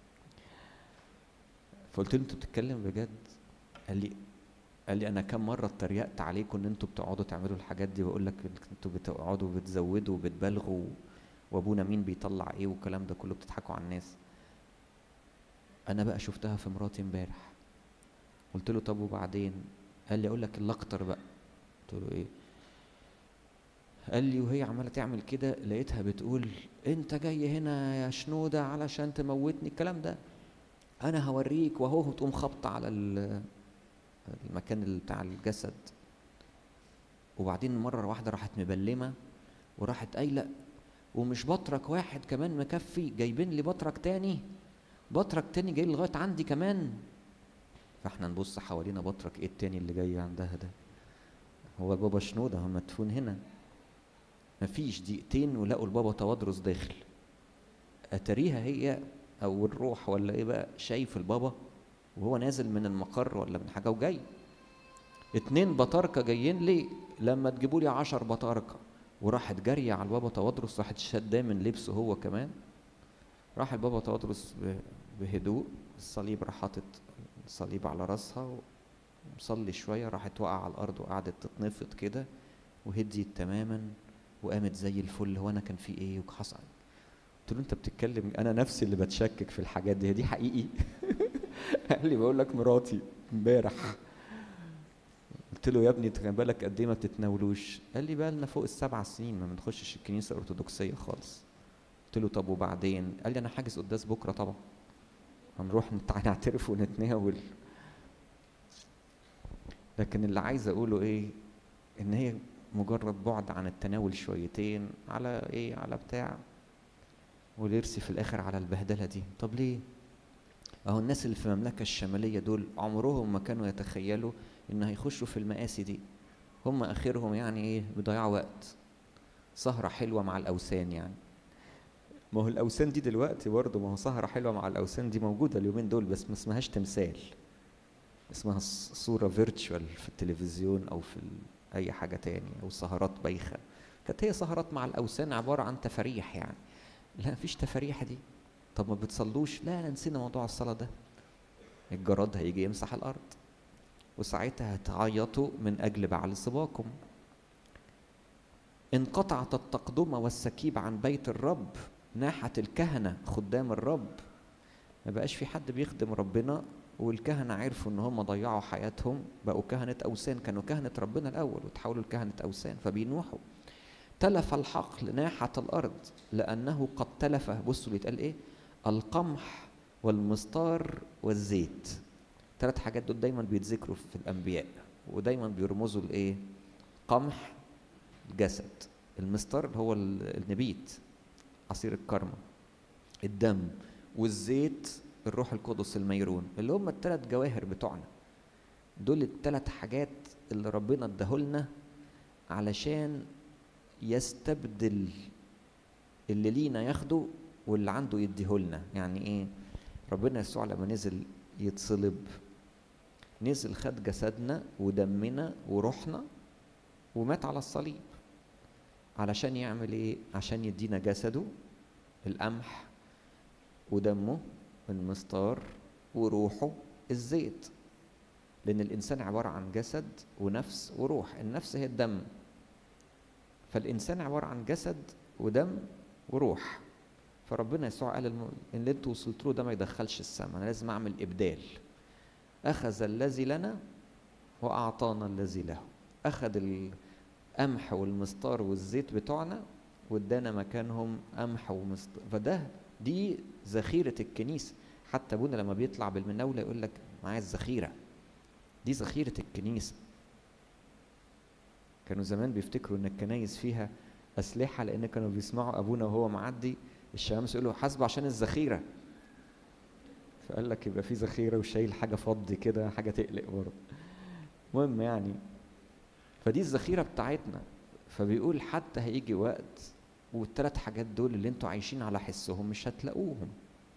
فقلت له انت بتتكلم بجد قال لي قال لي انا كم مره اتريقت عليكم ان انتوا بتقعدوا تعملوا الحاجات دي واقول لك انتوا بتقعدوا بتزودوا وبتبالغوا وابونا مين بيطلع ايه والكلام ده كله بتضحكوا على الناس انا بقى شفتها في مراتي امبارح قلت له طب وبعدين قال لي اقول لك اللي اكتر بقى قلت له ايه قال لي وهي عماله تعمل كده لقيتها بتقول انت جاي هنا يا شنوده علشان تموتني الكلام ده انا هوريك وهو تقوم خبطه على المكان بتاع الجسد وبعدين مره واحده راحت مبلمه وراحت قايله ومش بطرك واحد كمان مكفي جايبين لي بطرك تاني بطرك تاني جاي لغايه عندي كمان فاحنا نبص حوالينا بطرك ايه التاني اللي جاي عندها ده هو البابا شنودة هو مدفون هنا مفيش دقيقتين ولقوا البابا توادرس داخل اتاريها هي او الروح ولا ايه بقى شايف البابا وهو نازل من المقر ولا من حاجه وجاي اتنين بطاركه جايين لي لما تجيبوا لي عشر بطاركه وراحت جاريه على البابا توادرس راحت شداه من لبسه هو كمان راح البابا توادرس بهدوء الصليب راح حاطط الصليب على راسها ومصلي شوية راحت وقع على الأرض وقعدت تتنفض كده وهديت تماما وقامت زي الفل هو أنا كان في إيه وحصل قلت له أنت بتتكلم أنا نفسي اللي بتشكك في الحاجات دي هي دي حقيقي قال لي بقول لك مراتي امبارح قلت له يا ابني خلي بالك قد ايه ما بتتناولوش قال لي بقى لنا فوق السبع سنين ما بنخشش الكنيسه الارثوذكسيه خالص قلت له طب وبعدين قال لي انا حاجز قداس بكره طبعا هنروح نعترف ونتناول لكن اللي عايز اقوله ايه ان هي مجرد بعد عن التناول شويتين على ايه على بتاع واليرسي في الاخر على البهدله دي طب ليه اهو الناس اللي في المملكه الشماليه دول عمرهم ما كانوا يتخيلوا ان هيخشوا في المآسي دي هم اخرهم يعني ايه بيضيعوا وقت سهره حلوه مع الاوثان يعني ما هو الاوثان دي دلوقتي برضه ما هو سهره حلوه مع الاوثان دي موجوده اليومين دول بس ما اسمهاش تمثال اسمها صوره فيرتشوال في التلفزيون او في اي حاجه تاني او سهرات بايخه كانت هي سهرات مع الاوثان عباره عن تفاريح يعني لا مفيش تفاريح دي طب ما بتصلوش لا نسينا موضوع الصلاه ده الجراد هيجي يمسح الارض وساعتها هتعيطوا من اجل بعل صباكم انقطعت التقدمة والسكيب عن بيت الرب ناحة الكهنة خدام الرب ما بقاش في حد بيخدم ربنا والكهنة عرفوا ان هم ضيعوا حياتهم بقوا كهنة أوثان كانوا كهنة ربنا الأول وتحولوا لكهنة أوثان فبينوحوا تلف الحقل ناحة الأرض لأنه قد تلف بصوا بيتقال إيه القمح والمستار والزيت ثلاث حاجات دول دايما بيتذكروا في الأنبياء ودايما بيرمزوا لإيه قمح الجسد المستار اللي هو النبيت عصير الكرمة الدم والزيت الروح القدس الميرون اللي هم الثلاث جواهر بتوعنا دول الثلاث حاجات اللي ربنا اداهولنا علشان يستبدل اللي لينا ياخده واللي عنده يديهولنا يعني ايه ربنا يسوع لما نزل يتصلب نزل خد جسدنا ودمنا وروحنا ومات على الصليب علشان يعمل ايه عشان يدينا جسده القمح ودمه المستار وروحه الزيت لان الانسان عباره عن جسد ونفس وروح النفس هي الدم فالانسان عباره عن جسد ودم وروح فربنا يسوع قال الم... ان اللي انتوا وصلتوا له ده ما يدخلش السماء انا لازم اعمل ابدال اخذ الذي لنا واعطانا الذي له اخذ القمح والمستار والزيت بتوعنا وادانا مكانهم قمح ومستار فده دي ذخيره الكنيسه حتى ابونا لما بيطلع بالمناوله يقول لك معايا الذخيره دي ذخيره الكنيسه كانوا زمان بيفتكروا ان الكنايس فيها اسلحه لان كانوا بيسمعوا ابونا وهو معدي الشمس يقول له حاسبه عشان الذخيره فقال لك يبقى في ذخيره وشايل حاجه فضي كده حاجه تقلق برضه المهم يعني فدي الذخيره بتاعتنا فبيقول حتى هيجي وقت والثلاث حاجات دول اللي انتوا عايشين على حسهم مش هتلاقوهم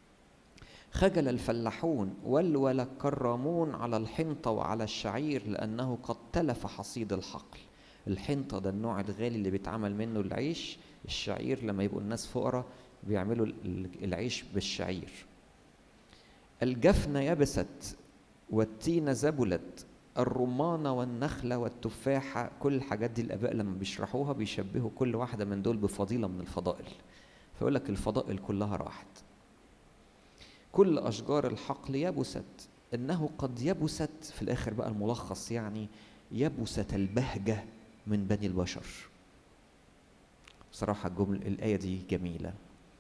خجل الفلاحون ولول الكرامون على الحنطة وعلى الشعير لأنه قد تلف حصيد الحقل الحنطة ده النوع الغالي اللي بيتعمل منه العيش الشعير لما يبقوا الناس فقراء بيعملوا العيش بالشعير الجفنة يبست والتين زبلت الرمانة والنخلة والتفاحة كل الحاجات دي الآباء لما بيشرحوها بيشبهوا كل واحدة من دول بفضيلة من الفضائل فيقول لك الفضائل كلها راحت كل أشجار الحقل يبست إنه قد يبست في الآخر بقى الملخص يعني يبست البهجة من بني البشر بصراحة الجملة الآية دي جميلة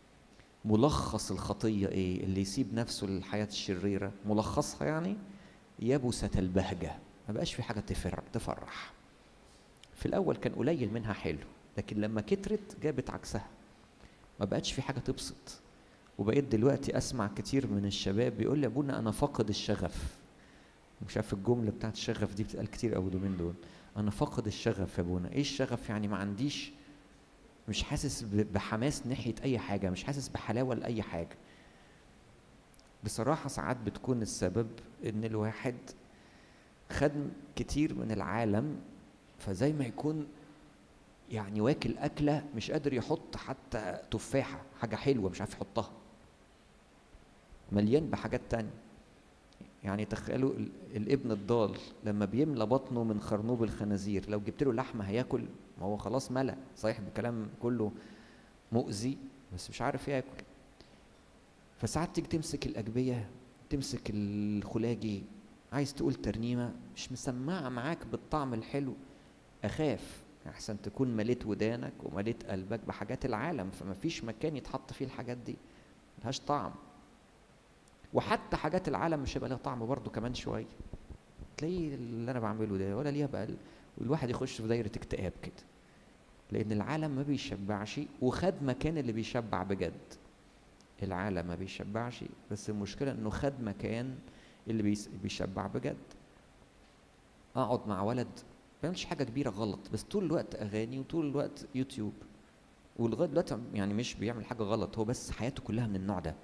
ملخص الخطية إيه اللي يسيب نفسه للحياة الشريرة ملخصها يعني يبست البهجة ما بقاش في حاجة تفرح, تفرح في الأول كان قليل منها حلو لكن لما كترت جابت عكسها ما بقتش في حاجة تبسط وبقيت دلوقتي اسمع كتير من الشباب بيقول لي ابونا انا فاقد الشغف مش عارف الجمله بتاعت الشغف دي بتتقال كتير قوي اليومين دول انا فاقد الشغف يا ابونا ايه الشغف يعني ما عنديش مش حاسس بحماس ناحيه اي حاجه مش حاسس بحلاوه لاي حاجه بصراحه ساعات بتكون السبب ان الواحد خد كتير من العالم فزي ما يكون يعني واكل اكله مش قادر يحط حتى تفاحه حاجه حلوه مش عارف يحطها مليان بحاجات تانية يعني تخيلوا الابن الضال لما بيملى بطنه من خرنوب الخنازير لو جبت له لحمه هياكل ما هو خلاص ملى صحيح بكلام كله مؤذي بس مش عارف ياكل فساعات تيجي تمسك الاجبيه تمسك الخلاجي عايز تقول ترنيمه مش مسمعه معاك بالطعم الحلو اخاف احسن تكون مليت ودانك ومليت قلبك بحاجات العالم فما فيش مكان يتحط فيه الحاجات دي ملهاش طعم وحتى حاجات العالم مش هيبقى لها طعم برضه كمان شويه تلاقي اللي انا بعمله ده ولا ليها بقى والواحد يخش في دايره اكتئاب كده لان العالم ما بيشبعش وخد مكان اللي بيشبع بجد العالم ما بيشبعش بس المشكله انه خد مكان اللي بيس- بيشبع بجد اقعد مع ولد ما بيعملش حاجه كبيره غلط بس طول الوقت اغاني وطول الوقت يوتيوب ولغايه دلوقتي يعني مش بيعمل حاجه غلط هو بس حياته كلها من النوع ده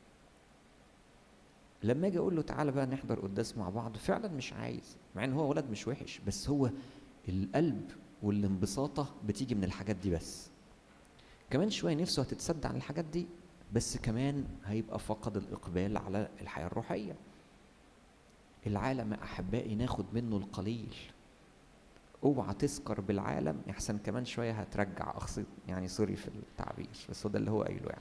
لما اجي اقول له تعالى بقى نحضر قداس مع بعض فعلا مش عايز مع ان هو ولد مش وحش بس هو القلب والانبساطه بتيجي من الحاجات دي بس كمان شويه نفسه هتتسد عن الحاجات دي بس كمان هيبقى فقد الاقبال على الحياه الروحيه العالم يا احبائي ناخد منه القليل اوعى تسكر بالعالم احسن كمان شويه هترجع اقصد يعني سوري في التعبير بس هو ده اللي هو قايله يعني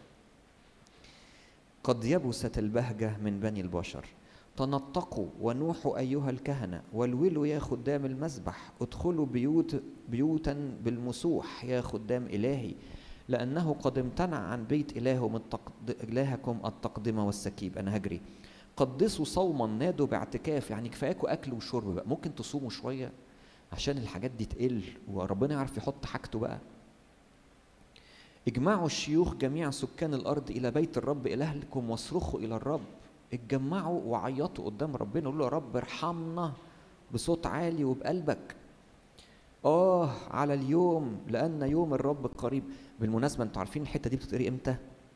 قد يبست البهجه من بني البشر تنطقوا ونوحوا ايها الكهنه والولوا يا خدام المذبح ادخلوا بيوت بيوتا بالمسوح يا خدام الهي لانه قد امتنع عن بيت الههم التقد... الهكم التقدمه والسكيب انا هجري قدسوا صوما نادوا باعتكاف يعني كفاياكوا اكل وشرب بقى ممكن تصوموا شويه عشان الحاجات دي تقل وربنا يعرف يحط حاجته بقى اجمعوا الشيوخ جميع سكان الارض الى بيت الرب الهكم واصرخوا الى الرب اتجمعوا وعيطوا قدام ربنا قولوا له يا رب ارحمنا بصوت عالي وبقلبك اه على اليوم لان يوم الرب قريب بالمناسبه انتوا عارفين الحته دي بتتقري امتى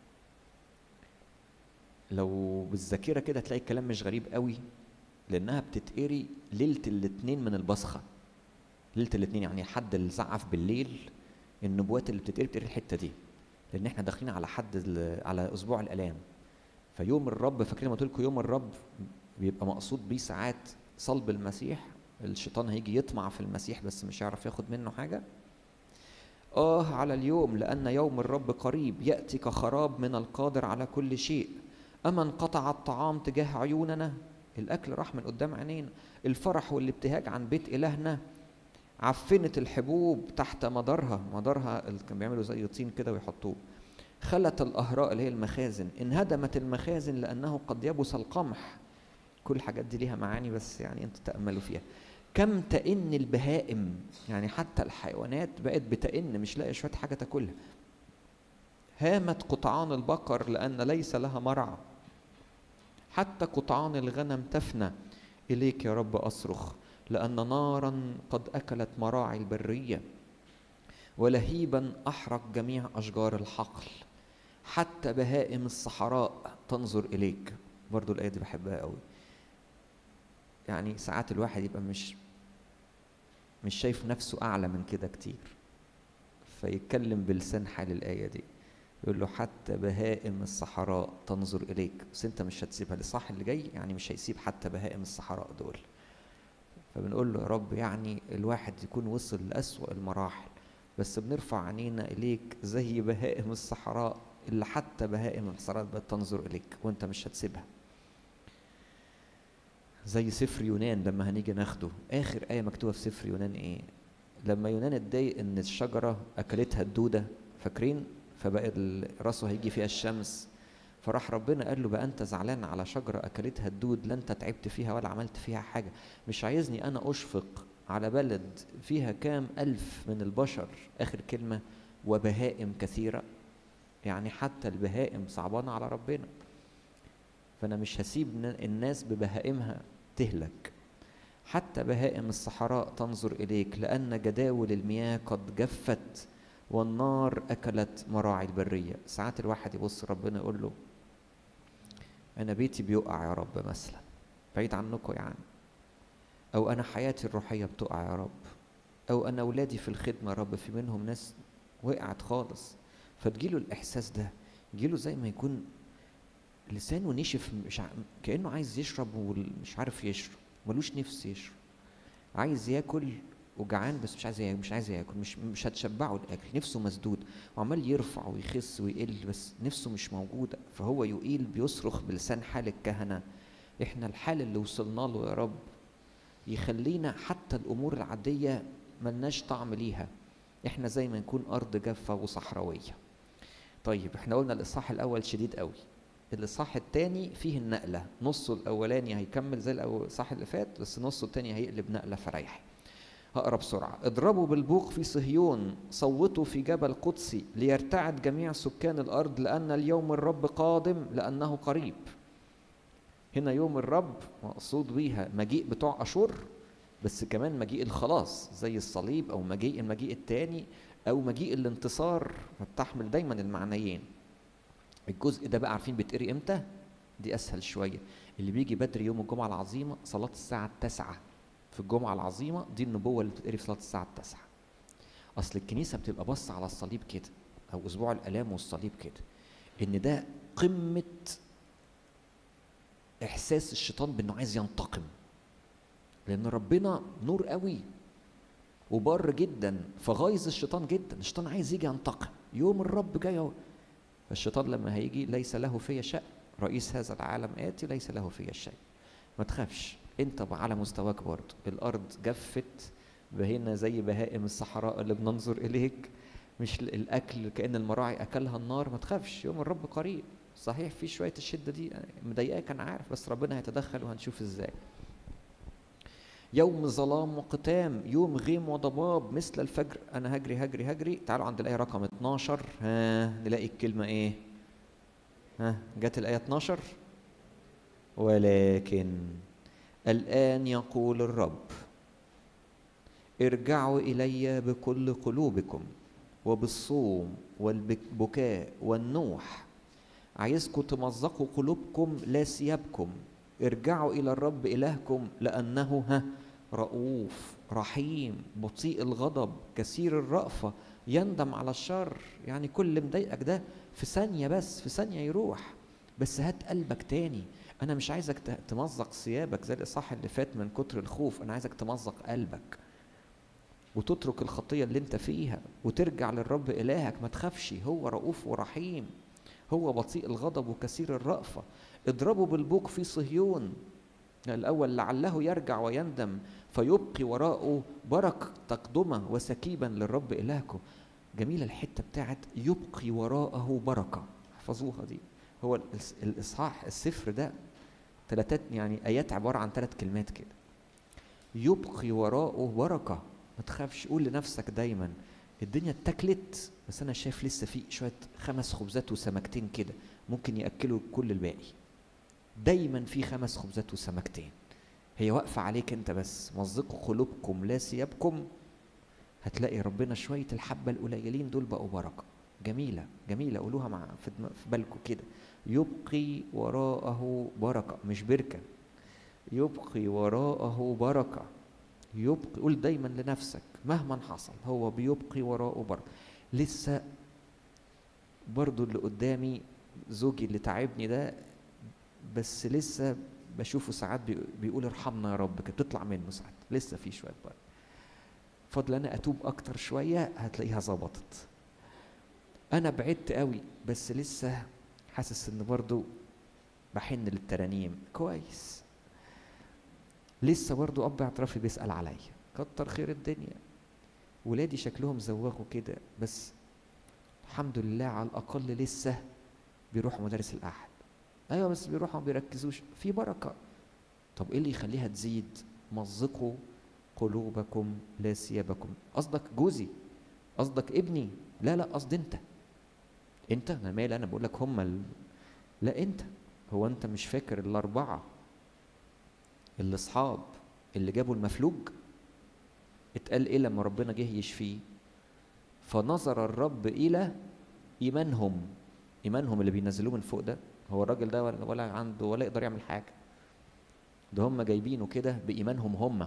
لو بالذاكره كده تلاقي الكلام مش غريب قوي لانها بتتقري ليله الاثنين من البصخه ليله الاثنين يعني حد اللي زعف بالليل النبوات اللي بتتقري بتقري الحته دي لان احنا داخلين على حد ال- على اسبوع الالام فيوم الرب فاكرين لما قلت لكم يوم الرب بيبقى مقصود بيه ساعات صلب المسيح الشيطان هيجي يطمع في المسيح بس مش هيعرف ياخد منه حاجه آه على اليوم لأن يوم الرب قريب يأتي كخراب من القادر على كل شيء أما انقطع الطعام تجاه عيوننا الأكل راح من قدام عينينا الفرح والابتهاج عن بيت إلهنا عفنت الحبوب تحت مدارها مدارها اللي كانوا بيعملوا زي طين كده ويحطوه خلت الأهراء اللي هي المخازن انهدمت المخازن لأنه قد يبس القمح كل الحاجات دي ليها معاني بس يعني انتوا تأملوا فيها كم تئن البهائم يعني حتى الحيوانات بقت بتئن مش لاقي شويه حاجه تاكلها هامت قطعان البقر لان ليس لها مرعى حتى قطعان الغنم تفنى اليك يا رب اصرخ لان نارا قد اكلت مراعي البريه ولهيبا احرق جميع اشجار الحقل حتى بهائم الصحراء تنظر اليك برضو الايه دي بحبها قوي يعني ساعات الواحد يبقى مش مش شايف نفسه اعلى من كده كتير فيتكلم بلسان حال الايه دي يقول له حتى بهائم الصحراء تنظر اليك بس انت مش هتسيبها لصح اللي جاي يعني مش هيسيب حتى بهائم الصحراء دول فبنقول له يا رب يعني الواحد يكون وصل لأسوأ المراحل بس بنرفع عينينا إليك زي بهائم الصحراء اللي حتى بهائم الصحراء بقت تنظر إليك وأنت مش هتسيبها زي سفر يونان لما هنيجي ناخده آخر آية مكتوبة في سفر يونان إيه؟ لما يونان اتضايق إن الشجرة أكلتها الدودة فاكرين؟ فبقى راسه هيجي فيها الشمس فراح ربنا قال له بقى انت زعلان على شجره اكلتها الدود لا انت تعبت فيها ولا عملت فيها حاجه مش عايزني انا اشفق على بلد فيها كام الف من البشر اخر كلمه وبهائم كثيره يعني حتى البهائم صعبانه على ربنا فانا مش هسيب الناس ببهائمها تهلك حتى بهائم الصحراء تنظر اليك لان جداول المياه قد جفت والنار اكلت مراعي البريه ساعات الواحد يبص ربنا يقول له انا بيتي بيقع يا رب مثلا بعيد عنكم يعني او انا حياتي الروحيه بتقع يا رب او انا اولادي في الخدمه يا رب في منهم ناس وقعت خالص فتجيله الاحساس ده يجيله زي ما يكون لسانه نشف مش ع... كانه عايز يشرب ومش عارف يشرب ملوش نفس يشرب عايز ياكل وجعان بس مش عايز ياكل مش عايز ياكل مش مش هتشبعه الاكل نفسه مسدود وعمال يرفع ويخس ويقل بس نفسه مش موجوده فهو يقيل بيصرخ بلسان حال الكهنه احنا الحال اللي وصلنا له يا رب يخلينا حتى الامور العاديه ملناش طعم ليها احنا زي ما نكون ارض جافه وصحراويه طيب احنا قلنا الاصحاح الاول شديد قوي الاصحاح الثاني فيه النقله نصه الاولاني هيكمل زي الاصحاح اللي فات بس نصه الثاني هيقلب نقله فريح هقرا بسرعه اضربوا بالبوق في صهيون صوتوا في جبل قدسي ليرتعد جميع سكان الارض لان اليوم الرب قادم لانه قريب هنا يوم الرب مقصود بيها مجيء بتوع اشور بس كمان مجيء الخلاص زي الصليب او مجيء المجيء الثاني او مجيء الانتصار فبتحمل دايما المعنيين الجزء ده بقى عارفين بيتقري امتى دي اسهل شويه اللي بيجي بدري يوم الجمعه العظيمه صلاه الساعه التاسعة في الجمعه العظيمه دي النبوه اللي بتتقري في صلاه الساعه التاسعة اصل الكنيسه بتبقى باصه على الصليب كده او اسبوع الالام والصليب كده ان ده قمه احساس الشيطان بانه عايز ينتقم لان ربنا نور قوي وبر جدا فغايظ الشيطان جدا الشيطان عايز يجي ينتقم يوم الرب جاي اهو فالشيطان لما هيجي ليس له في شيء رئيس هذا العالم آتي ليس له في شيء ما تخافش انت على مستواك برضه الارض جفت بهنا زي بهائم الصحراء اللي بننظر اليك مش الاكل كان المراعي اكلها النار ما تخافش يوم الرب قريب صحيح في شويه الشده دي مضايقاك انا عارف بس ربنا هيتدخل وهنشوف ازاي يوم ظلام وقتام يوم غيم وضباب مثل الفجر انا هجري هجري هجري تعالوا عند الايه رقم 12 ها نلاقي الكلمه ايه ها جت الايه 12 ولكن الان يقول الرب ارجعوا الي بكل قلوبكم وبالصوم والبكاء والنوح عايزكم تمزقوا قلوبكم لا ثيابكم ارجعوا الى الرب الهكم لانه ها رؤوف رحيم بطيء الغضب كثير الرأفة يندم على الشر يعني كل مضايقك ده في ثانية بس في ثانية يروح بس هات قلبك تاني أنا مش عايزك تمزق ثيابك زي الإصحاح اللي فات من كتر الخوف أنا عايزك تمزق قلبك وتترك الخطية اللي أنت فيها وترجع للرب إلهك ما تخافش هو رؤوف ورحيم هو بطيء الغضب وكثير الرأفة اضربوا بالبوق في صهيون الأول لعله يرجع ويندم فيبقي وراءه بركة تقدمة وسكيبا للرب إلهكم جميلة الحتة بتاعت يبقي وراءه بركة احفظوها دي هو الإصحاح السفر ده ثلاثات يعني آيات عبارة عن ثلاث كلمات كده يبقي وراءه بركة ما تخافش قول لنفسك دايما الدنيا اتكلت بس أنا شايف لسه في شوية خمس خبزات وسمكتين كده ممكن يأكلوا كل الباقي دايما في خمس خبزات وسمكتين هي واقفة عليك انت بس مزقوا قلوبكم لا ثيابكم هتلاقي ربنا شوية الحبة القليلين دول بقوا بركة جميلة جميلة قولوها مع في, في بالكم كده يبقي وراءه بركة مش بركة يبقي وراءه بركة يبقي قول دايما لنفسك مهما حصل هو بيبقي وراءه بركة لسه برضو اللي قدامي زوجي اللي تعبني ده بس لسه بشوفه ساعات بيقول ارحمنا يا رب كانت بتطلع منه ساعات لسه في شويه برضه فضل انا اتوب اكتر شويه هتلاقيها ظبطت انا بعدت قوي بس لسه حاسس ان برضو بحن للترانيم كويس لسه برضو اب اعترافي بيسال عليا كتر خير الدنيا ولادي شكلهم زوغوا كده بس الحمد لله على الاقل لسه بيروحوا مدارس الاحد ايوه بس بيروحوا ما بيركزوش في بركه طب ايه اللي يخليها تزيد مزقوا قلوبكم لا ثيابكم قصدك جوزي قصدك ابني لا لا قصدي انت انت انا مالي انا بقول لك هم ال... لا انت هو انت مش فاكر الاربعه الاصحاب اللي جابوا المفلوج اتقال ايه لما ربنا جه يشفيه فنظر الرب الى ايمانهم ايمانهم اللي بينزلوه من فوق ده هو الراجل ده ولا, ولا عنده ولا يقدر يعمل حاجه ده هم جايبينه كده بايمانهم هم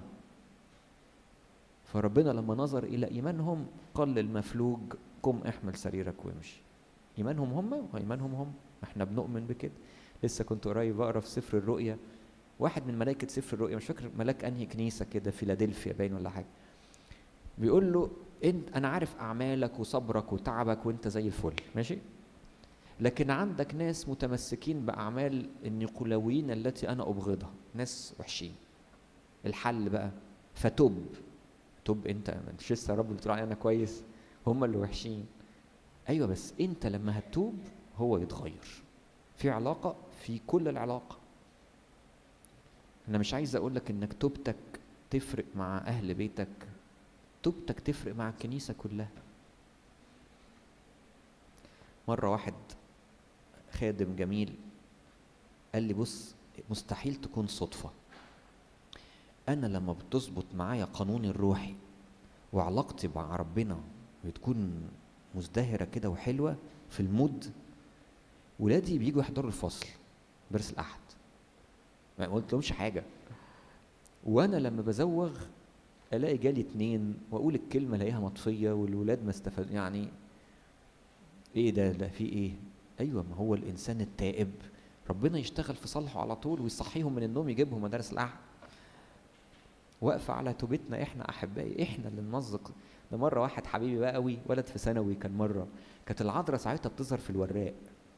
فربنا لما نظر الى ايمانهم قال للمفلوج قم احمل سريرك وامشي ايمانهم هم وايمانهم هم احنا بنؤمن بكده لسه كنت قريب بقرا في سفر الرؤيا واحد من ملائكه سفر الرؤيا مش فاكر ملاك انهي كنيسه كده فيلادلفيا باين ولا حاجه بيقول له انت انا عارف اعمالك وصبرك وتعبك وانت زي الفل ماشي لكن عندك ناس متمسكين باعمال النيقولاويين التي انا ابغضها ناس وحشين الحل بقى فتب تب انت مش لسه يا رب اللي تقول انا كويس هم اللي وحشين ايوه بس انت لما هتتوب هو يتغير في علاقه في كل العلاقه انا مش عايز اقول لك انك توبتك تفرق مع اهل بيتك توبتك تفرق مع الكنيسه كلها مره واحد خادم جميل قال لي بص مستحيل تكون صدفه انا لما بتظبط معايا قانوني الروحي وعلاقتي مع ربنا بتكون مزدهره كده وحلوه في المود ولادي بيجوا يحضروا الفصل درس الاحد ما قلتلهمش حاجه وانا لما بزوغ الاقي جالي اتنين واقول الكلمه الاقيها مطفيه والولاد ما استفاد يعني ايه ده ده في ايه ايوه ما هو الانسان التائب ربنا يشتغل في صالحه على طول ويصحيهم من النوم يجيبهم مدارس الاحد واقفه على توبتنا احنا احبائي احنا اللي نمزق ده مره واحد حبيبي بقى قوي ولد في ثانوي كان مره كانت العذراء ساعتها بتظهر في الوراق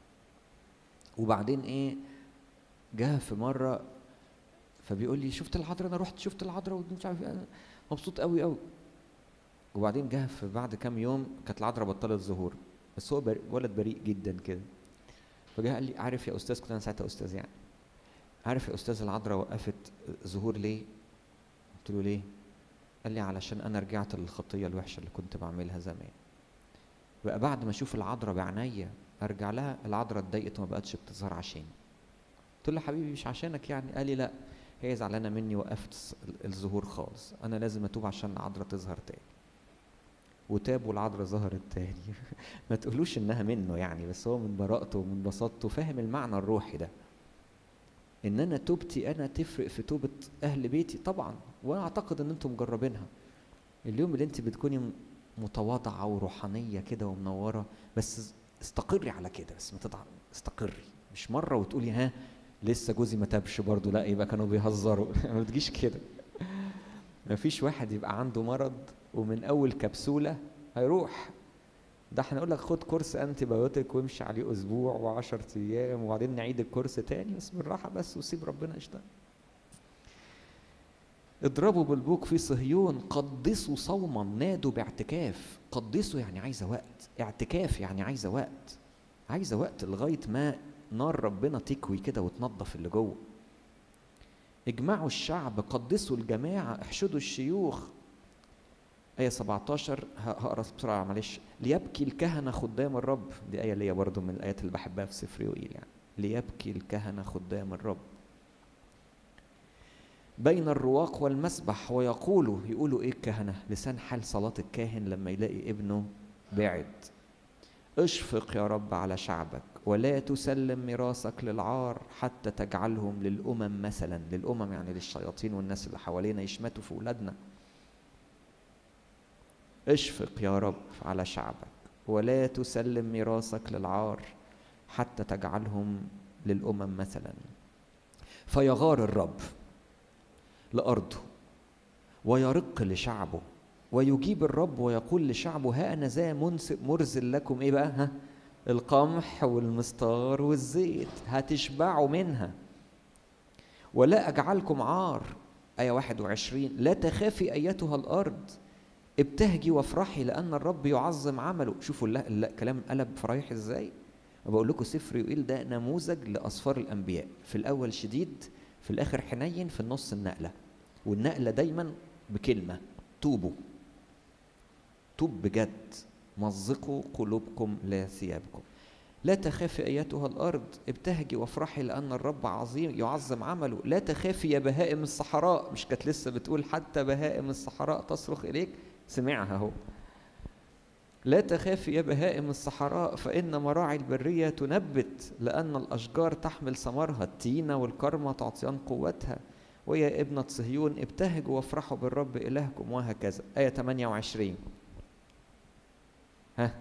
وبعدين ايه جه في مره فبيقول لي شفت العذراء انا رحت شفت العذراء ومش عارف انا مبسوط قوي قوي وبعدين جه في بعد كام يوم كانت العذراء بطلت ظهور بس هو بريء ولد بريء جدا كده فجه قال لي عارف يا استاذ كنت انا ساعتها استاذ يعني عارف يا استاذ العذراء وقفت ظهور ليه قلت له ليه قال لي علشان انا رجعت للخطيه الوحشه اللي كنت بعملها زمان بقى بعد ما اشوف العذراء بعينيا ارجع لها العذراء اتضايقت وما بقتش بتظهر عشاني قلت له حبيبي مش عشانك يعني قال لي لا هي زعلانه مني وقفت الظهور خالص انا لازم اتوب عشان العذراء تظهر تاني وتاب والعذراء ظهرت تاني ما تقولوش انها منه يعني بس هو من براءته ومن بساطته فاهم المعنى الروحي ده ان انا توبتي انا تفرق في توبه اهل بيتي طبعا وانا اعتقد ان انتم مجربينها اليوم اللي انت بتكوني متواضعه وروحانيه كده ومنوره بس استقري على كده بس ما تضع استقري مش مره وتقولي ها لسه جوزي ما تابش برضه لا يبقى كانوا بيهزروا ما تجيش كده ما فيش واحد يبقى عنده مرض ومن اول كبسوله هيروح ده احنا نقول لك خد كورس انتي بايوتيك وامشي عليه اسبوع و10 ايام وبعدين نعيد الكورس تاني بس بالراحه بس وسيب ربنا يشتغل اضربوا بالبوق في صهيون قدسوا صوما نادوا باعتكاف قدسوا يعني عايزه وقت اعتكاف يعني عايزه وقت عايزه وقت لغايه ما نار ربنا تكوي كده وتنظف اللي جوه اجمعوا الشعب قدسوا الجماعه احشدوا الشيوخ آية 17 هقرا بسرعة معلش ليبكي الكهنة خدام الرب دي آية ليا برضو من الآيات اللي بحبها في سفر يوئيل يعني ليبكي الكهنة خدام الرب بين الرواق والمسبح ويقولوا يقولوا ايه الكهنة لسان حال صلاة الكاهن لما يلاقي ابنه بعد اشفق يا رب على شعبك ولا تسلم ميراثك للعار حتى تجعلهم للأمم مثلا للأمم يعني للشياطين والناس اللي حوالينا يشمتوا في أولادنا اشفق يا رب على شعبك ولا تسلم ميراثك للعار حتى تجعلهم للأمم مثلا فيغار الرب لأرضه ويرق لشعبه ويجيب الرب ويقول لشعبه ها أنا ذا مرزل لكم إيه بقى ها القمح والمستار والزيت هتشبعوا منها ولا أجعلكم عار آية 21 لا تخافي أيتها الأرض ابتهجي وافرحي لأن الرب يعظم عمله شوفوا الكلام قلب فرايح ازاي بقول لكم سفر يقول ده نموذج لأسفار الأنبياء في الأول شديد في الآخر حنين في النص النقلة والنقلة دايما بكلمة توبوا توب بجد مزقوا قلوبكم لا ثيابكم لا تخافي ايتها الارض ابتهجي وافرحي لان الرب عظيم يعظم عمله لا تخافي يا بهائم الصحراء مش كانت لسه بتقول حتى بهائم الصحراء تصرخ اليك سمعها اهو لا تخافي يا بهائم الصحراء فإن مراعي البرية تنبت لأن الأشجار تحمل ثمرها التينة والكرمة تعطيان قوتها ويا ابنة صهيون ابتهجوا وافرحوا بالرب إلهكم وهكذا آية 28 ها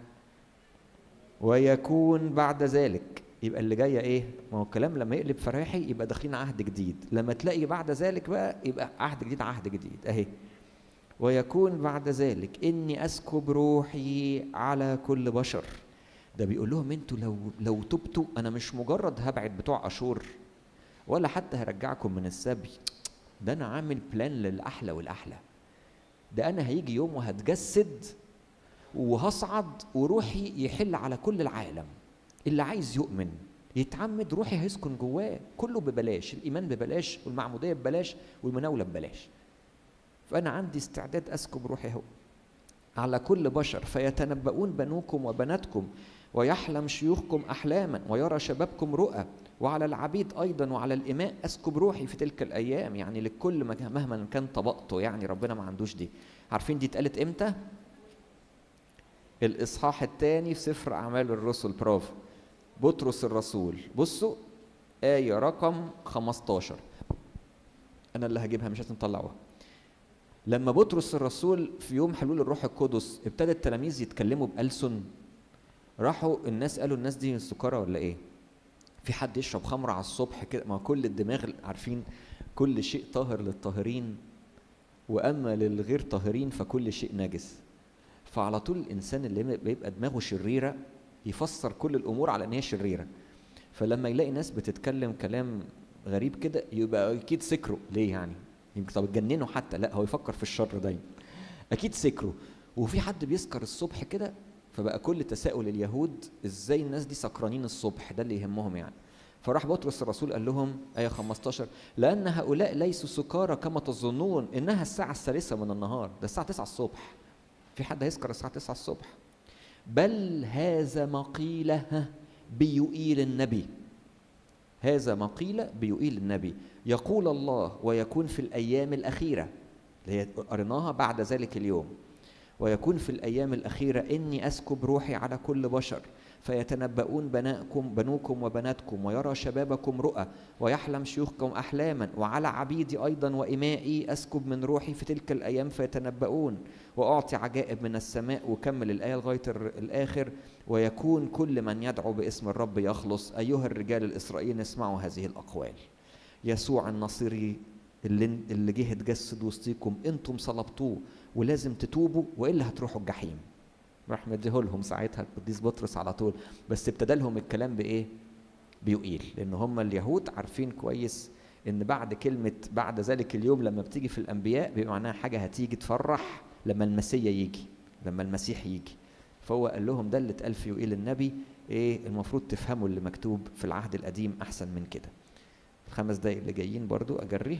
ويكون بعد ذلك يبقى اللي جايه ايه؟ ما هو الكلام لما يقلب فراحي يبقى داخلين عهد جديد، لما تلاقي بعد ذلك بقى يبقى عهد جديد عهد جديد اهي. ويكون بعد ذلك اني اسكب روحي على كل بشر. ده بيقول لهم انتوا لو لو تبتوا انا مش مجرد هبعد بتوع اشور ولا حتى هرجعكم من السبي ده انا عامل بلان للاحلى والاحلى. ده انا هيجي يوم وهتجسد وهصعد وروحي يحل على كل العالم اللي عايز يؤمن يتعمد روحي هيسكن جواه كله ببلاش الايمان ببلاش والمعموديه ببلاش والمناوله ببلاش فانا عندي استعداد اسكب روحي هو على كل بشر فيتنبؤون بنوكم وبناتكم ويحلم شيوخكم احلاما ويرى شبابكم رؤى وعلى العبيد ايضا وعلى الاماء اسكب روحي في تلك الايام يعني لكل مهما كان طبقته يعني ربنا ما عندوش دي عارفين دي اتقالت امتى الاصحاح الثاني في سفر اعمال الرسل برافو بطرس الرسول بصوا آية رقم 15 أنا اللي هجيبها مش لازم تطلعوها لما بطرس الرسول في يوم حلول الروح القدس ابتدى التلاميذ يتكلموا بألسن راحوا الناس قالوا الناس دي سكرة ولا ايه؟ في حد يشرب خمرة على الصبح كده ما كل الدماغ عارفين كل شيء طاهر للطاهرين واما للغير طاهرين فكل شيء نجس فعلى طول الانسان اللي بيبقى دماغه شريره يفسر كل الامور على ان هي شريره فلما يلاقي ناس بتتكلم كلام غريب كده يبقى اكيد سكروا ليه يعني يمكن طب اتجننوا حتى لا هو يفكر في الشر دايما اكيد سكروا وفي حد بيسكر الصبح كده فبقى كل تساؤل اليهود ازاي الناس دي سكرانين الصبح ده اللي يهمهم يعني فراح بطرس الرسول قال لهم آية 15 لأن هؤلاء ليسوا سكارى كما تظنون إنها الساعة الثالثة من النهار ده الساعة 9 الصبح في حد هيسكر الساعة 9 الصبح بل هذا ما قيل بيؤيل النبي هذا ما قيل بيؤيل النبي يقول الله ويكون في الأيام الأخيرة اللي هي قريناها بعد ذلك اليوم ويكون في الأيام الأخيرة إني أسكب روحي على كل بشر فيتنبؤون بناءكم بنوكم وبناتكم ويرى شبابكم رؤى ويحلم شيوخكم أحلاما وعلى عبيدي أيضا وإمائي أسكب من روحي في تلك الأيام فيتنبؤون وأعطي عجائب من السماء وكمل الآية لغاية الآخر ويكون كل من يدعو باسم الرب يخلص أيها الرجال الإسرائيليين اسمعوا هذه الأقوال يسوع النصيري اللي اللي جه اتجسد وسطيكم انتم صلبتوه ولازم تتوبوا والا هتروحوا الجحيم راح مديهولهم ساعتها القديس بطرس على طول بس ابتدى لهم الكلام بايه بيقيل لان هم اليهود عارفين كويس ان بعد كلمه بعد ذلك اليوم لما بتيجي في الانبياء بيبقى معناها حاجه هتيجي تفرح لما المسيا يجي لما المسيح يجي فهو قال لهم ده اللي اتقال في يوئيل النبي ايه المفروض تفهموا اللي مكتوب في العهد القديم احسن من كده الخمس دقايق اللي جايين برضو اجريه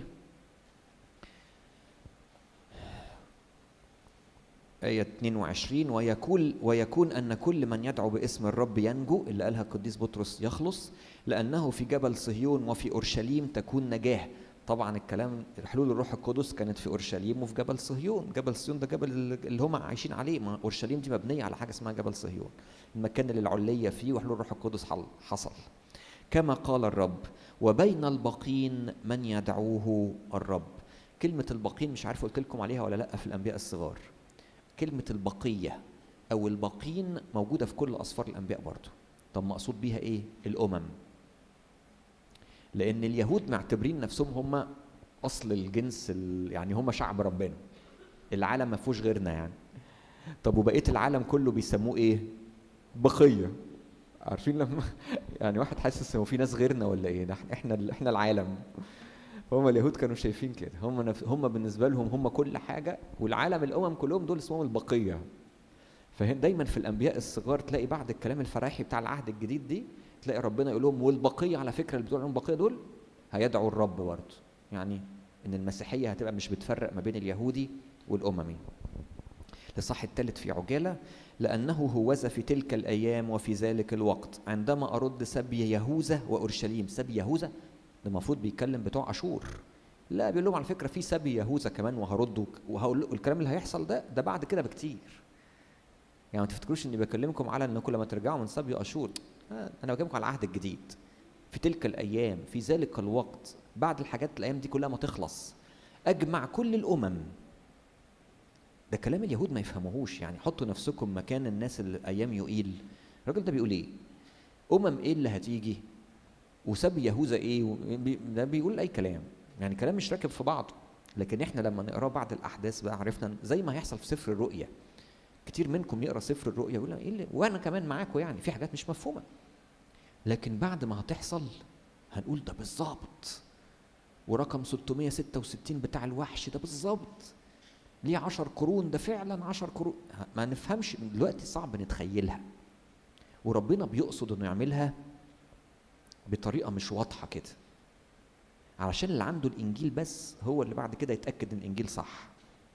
آية 22 ويكون ويكون أن كل من يدعو باسم الرب ينجو اللي قالها القديس بطرس يخلص لأنه في جبل صهيون وفي أورشليم تكون نجاة طبعا الكلام حلول الروح القدس كانت في اورشليم وفي جبل صهيون جبل صهيون ده جبل اللي هم عايشين عليه ما اورشليم دي مبنيه على حاجه اسمها جبل صهيون المكان اللي العليه فيه وحلول الروح القدس حصل كما قال الرب وبين الباقين من يدعوه الرب كلمه الباقين مش عارف قلت لكم عليها ولا لا في الانبياء الصغار كلمة البقية أو الباقين موجودة في كل أسفار الأنبياء برضه طب مقصود بيها إيه؟ الأمم لأن اليهود معتبرين نفسهم هم أصل الجنس يعني هم شعب ربنا العالم ما فيهوش غيرنا يعني طب وبقية العالم كله بيسموه إيه؟ بقية عارفين لما يعني واحد حاسس انه في ناس غيرنا ولا ايه؟ ده احنا احنا العالم هم اليهود كانوا شايفين كده هم نف... هم بالنسبه لهم هم كل حاجه والعالم الامم كلهم دول اسمهم البقيه فهنا دايما في الانبياء الصغار تلاقي بعد الكلام الفراحي بتاع العهد الجديد دي تلاقي ربنا يقول لهم والبقيه على فكره اللي بتقول عليهم بقيه دول هيدعوا الرب برضه يعني ان المسيحيه هتبقى مش بتفرق ما بين اليهودي والاممي الصح الثالث في عجاله لانه هوذا في تلك الايام وفي ذلك الوقت عندما ارد سبي يهوذا واورشليم سبي يهوذا ده المفروض بيتكلم بتوع اشور لا بيقول لهم على فكره في سبي يهوذا كمان وهرده وهقول الكلام اللي هيحصل ده ده بعد كده بكتير يعني ما تفتكروش اني بكلمكم على انكم لما ترجعوا من سبي اشور آه انا بكلمكم على العهد الجديد في تلك الايام في ذلك الوقت بعد الحاجات الايام دي كلها ما تخلص اجمع كل الامم ده كلام اليهود ما يفهموهوش يعني حطوا نفسكم مكان الناس اللي ايام يقيل الراجل ده بيقول ايه امم ايه اللي هتيجي وسب يهوذا ايه ده بيقول اي كلام يعني كلام مش راكب في بعضه لكن احنا لما نقراه بعد الاحداث بقى عرفنا زي ما هيحصل في سفر الرؤيا كتير منكم يقرا سفر الرؤيا يقول ايه اللي وانا كمان معاكم يعني في حاجات مش مفهومه لكن بعد ما هتحصل هنقول ده بالظبط ورقم 666 بتاع الوحش ده بالظبط ليه 10 قرون ده فعلا 10 قرون ما نفهمش دلوقتي صعب نتخيلها وربنا بيقصد انه يعملها بطريقه مش واضحه كده علشان اللي عنده الانجيل بس هو اللي بعد كده يتاكد ان الانجيل صح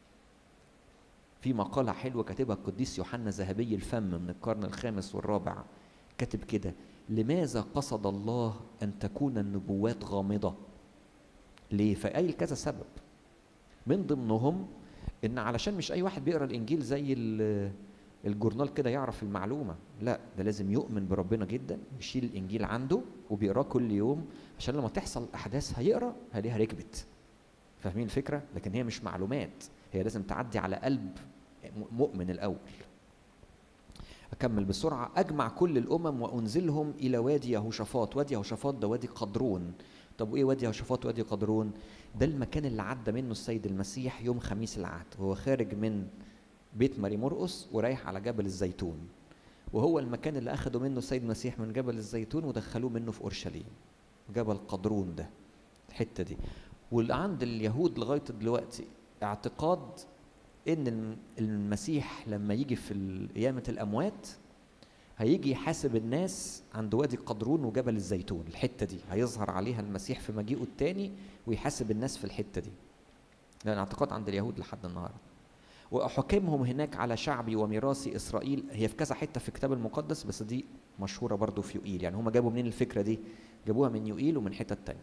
في مقالة حلوة كاتبها القديس يوحنا ذهبي الفم من القرن الخامس والرابع كاتب كده لماذا قصد الله أن تكون النبوات غامضة ليه فقايل كذا سبب من ضمنهم ان علشان مش اي واحد بيقرا الانجيل زي الجورنال كده يعرف المعلومه لا ده لازم يؤمن بربنا جدا يشيل الانجيل عنده وبيقراه كل يوم عشان لما تحصل احداث هيقرا هلاقيها ركبت فاهمين الفكره لكن هي مش معلومات هي لازم تعدي على قلب مؤمن الاول اكمل بسرعه اجمع كل الامم وانزلهم الى وادي يهوشافاط وادي يهوشافاط ده وادي قدرون طب وايه وادي يهوشافاط وادي قدرون ده المكان اللي عدى منه السيد المسيح يوم خميس العهد وهو خارج من بيت ماري مرقس ورايح على جبل الزيتون وهو المكان اللي اخذوا منه السيد المسيح من جبل الزيتون ودخلوه منه في اورشليم جبل قدرون ده الحته دي واللي عند اليهود لغايه دلوقتي اعتقاد ان المسيح لما يجي في قيامه الاموات هيجي يحاسب الناس عند وادي قدرون وجبل الزيتون الحته دي هيظهر عليها المسيح في مجيئه الثاني ويحاسب الناس في الحته دي لان اعتقاد عند اليهود لحد النهارده واحكمهم هناك على شعبي وميراثي اسرائيل هي في كذا حته في الكتاب المقدس بس دي مشهوره برضو في يوئيل يعني هم جابوا منين الفكره دي جابوها من يوئيل ومن حته تانية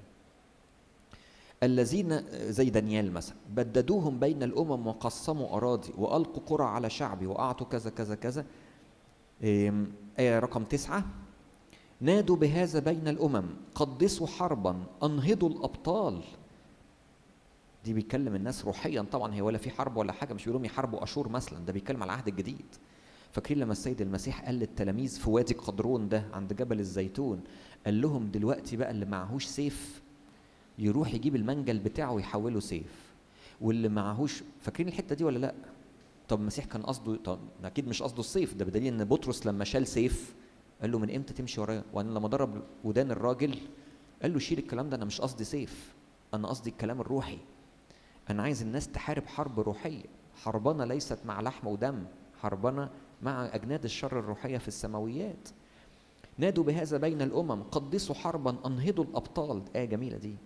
الذين زي دانيال مثلا بددوهم بين الامم وقسموا اراضي والقوا قرى على شعبي واعطوا كذا كذا كذا آية رقم تسعة نادوا بهذا بين الأمم قدسوا حربا أنهضوا الأبطال دي بيكلم الناس روحيا طبعا هي ولا في حرب ولا حاجة مش بيقولوا يحاربوا أشور مثلا ده بيتكلم على العهد الجديد فاكرين لما السيد المسيح قال للتلاميذ في وادي قدرون ده عند جبل الزيتون قال لهم دلوقتي بقى اللي معهوش سيف يروح يجيب المنجل بتاعه ويحوله سيف واللي معهوش فاكرين الحته دي ولا لا طب المسيح كان قصده طب اكيد مش قصده السيف ده بدليل ان بطرس لما شال سيف قال له من امتى تمشي ورايا وانا لما ضرب ودان الراجل قال له شيل الكلام ده انا مش قصدي سيف انا قصدي الكلام الروحي انا عايز الناس تحارب حرب روحيه حربنا ليست مع لحم ودم حربنا مع اجناد الشر الروحيه في السماويات نادوا بهذا بين الامم قدسوا حربا انهضوا الابطال ايه جميله دي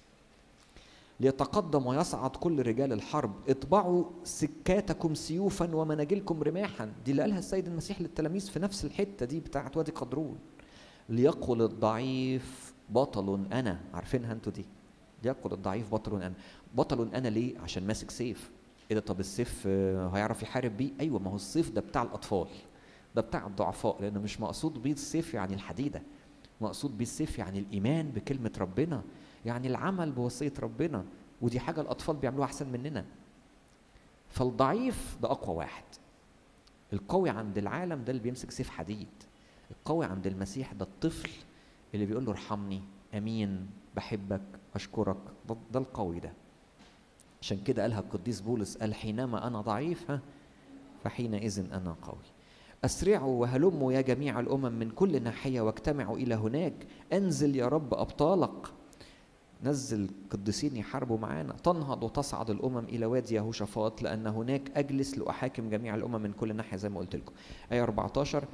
ليتقدم ويصعد كل رجال الحرب اطبعوا سكاتكم سيوفا ومناجلكم رماحا دي اللي قالها السيد المسيح للتلاميذ في نفس الحته دي بتاعت وادي قدرون ليقل الضعيف بطل انا عارفينها انتوا دي ليقل الضعيف بطل انا بطل انا ليه عشان ماسك سيف ايه ده طب السيف هيعرف يحارب بيه ايوه ما هو السيف ده بتاع الاطفال ده بتاع الضعفاء لانه مش مقصود بيه السيف يعني الحديده مقصود بيه السيف يعني الايمان بكلمه ربنا يعني العمل بوصيه ربنا ودي حاجه الاطفال بيعملوها احسن مننا فالضعيف ده اقوى واحد القوي عند العالم ده اللي بيمسك سيف حديد القوي عند المسيح ده الطفل اللي بيقول له ارحمني امين بحبك اشكرك ده, ده القوي ده عشان كده قالها القديس بولس قال حينما انا ضعيف ها فحينئذ انا قوي اسرعوا وهلموا يا جميع الامم من كل ناحيه واجتمعوا الى هناك انزل يا رب ابطالك نزل قديسين يحاربوا معانا تنهض وتصعد الامم الى وادي يهوشافاط لان هناك اجلس لاحاكم جميع الامم من كل ناحيه زي ما قلت لكم ايه 14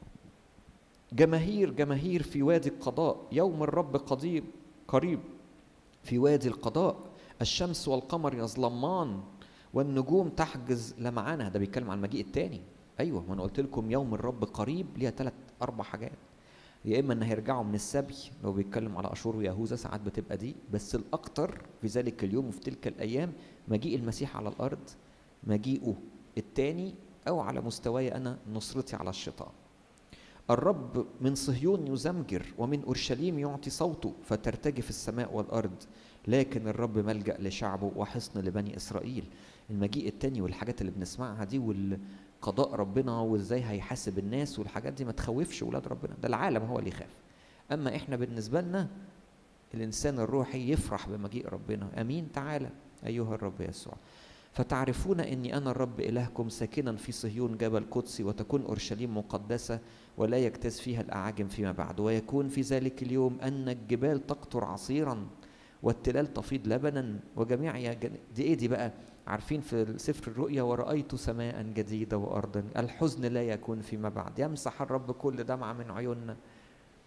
جماهير جماهير في وادي القضاء يوم الرب قضيب قريب في وادي القضاء الشمس والقمر يظلمان والنجوم تحجز لمعانها ده بيتكلم عن المجيء الثاني ايوه ما انا قلت لكم يوم الرب قريب ليها ثلاث اربع حاجات يا اما ان هيرجعوا من السبي لو بيتكلم على اشور ويهوذا ساعات بتبقى دي بس الاكثر في ذلك اليوم وفي تلك الايام مجيء المسيح على الارض مجيئه الثاني او على مستواي انا نصرتي على الشيطان الرب من صهيون يزمجر ومن اورشليم يعطي صوته فترتجف السماء والارض لكن الرب ملجا لشعبه وحصن لبني اسرائيل المجيء الثاني والحاجات اللي بنسمعها دي والقضاء ربنا وازاي هيحاسب الناس والحاجات دي ما تخوفش ولاد ربنا ده العالم هو اللي يخاف اما احنا بالنسبه لنا الانسان الروحي يفرح بمجيء ربنا امين تعالى ايها الرب يسوع فتعرفون اني انا الرب الهكم ساكنا في صهيون جبل قدسي وتكون اورشليم مقدسه ولا يجتاز فيها الاعاجم فيما بعد ويكون في ذلك اليوم ان الجبال تقطر عصيرا والتلال تفيض لبنا وجميع يا جن... دي ايه دي بقى عارفين في سفر الرؤيا ورأيت سماء جديدة وأرضا الحزن لا يكون فيما بعد يمسح الرب كل دمعة من عيوننا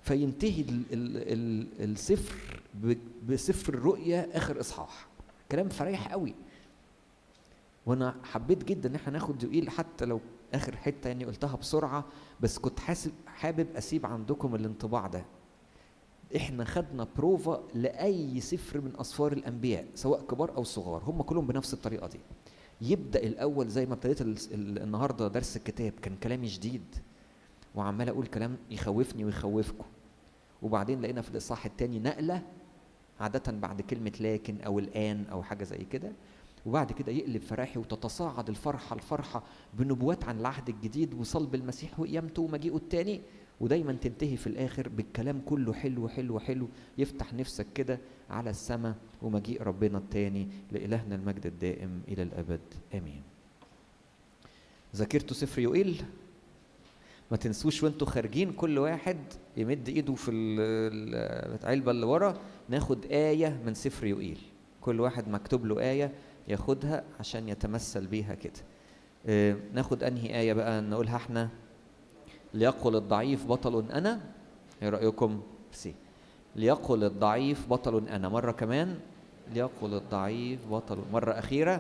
فينتهي ال ال ال السفر ب- بسفر الرؤيا اخر اصحاح كلام فريح قوي وانا حبيت جدا ان احنا ناخد يوئيل حتى لو اخر حته يعني قلتها بسرعه بس كنت حاسب حابب اسيب عندكم الانطباع ده احنا خدنا بروفا لاي سفر من اسفار الانبياء سواء كبار او صغار هم كلهم بنفس الطريقه دي يبدا الاول زي ما ابتديت ال- ال- النهارده درس الكتاب كان كلامي شديد وعمال اقول كلام يخوفني ويخوفكم وبعدين لقينا في الاصحاح الثاني نقله عاده بعد كلمه لكن او الان او حاجه زي كده وبعد كده يقلب فراحي وتتصاعد الفرحه الفرحه بنبوات عن العهد الجديد وصلب المسيح وقيامته ومجيئه الثاني ودايما تنتهي في الاخر بالكلام كله حلو حلو حلو يفتح نفسك كده على السماء ومجيء ربنا التاني لإلهنا المجد الدائم إلى الأبد آمين ذاكرتوا سفر يوئيل ما تنسوش وانتوا خارجين كل واحد يمد ايده في ال- ال- العلبة اللي ورا ناخد آية من سفر يوئيل كل واحد مكتوب له آية ياخدها عشان يتمثل بيها كده آه، ناخد أنهي آية بقى نقولها احنا ليقل الضعيف بطل أنا ايه رأيكم؟ سي ليقل الضعيف بطل أنا مرة كمان ليقل الضعيف بطل مرة أخيرة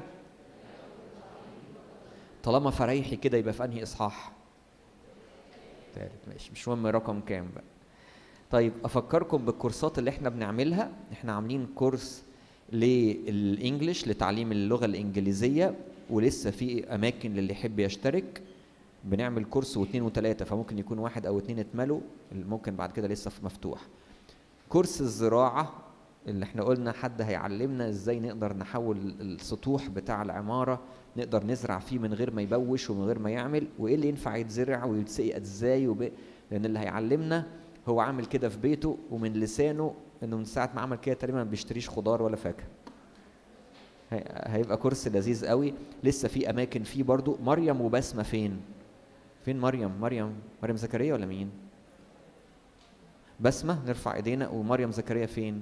طالما فريحي كده يبقى في أنهي إصحاح؟ تالت ماشي مش مهم رقم كام بقى طيب أفكركم بالكورسات اللي احنا بنعملها احنا عاملين كورس للإنجليش لتعليم اللغة الإنجليزية ولسه في أماكن للي يحب يشترك بنعمل كورس واثنين وثلاثة فممكن يكون واحد أو اتنين اتملوا ممكن بعد كده لسه في مفتوح كورس الزراعة اللي احنا قلنا حد هيعلمنا ازاي نقدر نحول السطوح بتاع العمارة نقدر نزرع فيه من غير ما يبوش ومن غير ما يعمل وايه اللي ينفع يتزرع ويتسقي ازاي وب... لان اللي هيعلمنا هو عامل كده في بيته ومن لسانه انه من ساعة ما عمل كده تقريبا ما بيشتريش خضار ولا فاكهة هي- هيبقى كورس لذيذ قوي لسه في اماكن فيه برضو مريم وبسمة فين فين مريم مريم مريم زكريا ولا مين بسمة نرفع ايدينا ومريم زكريا فين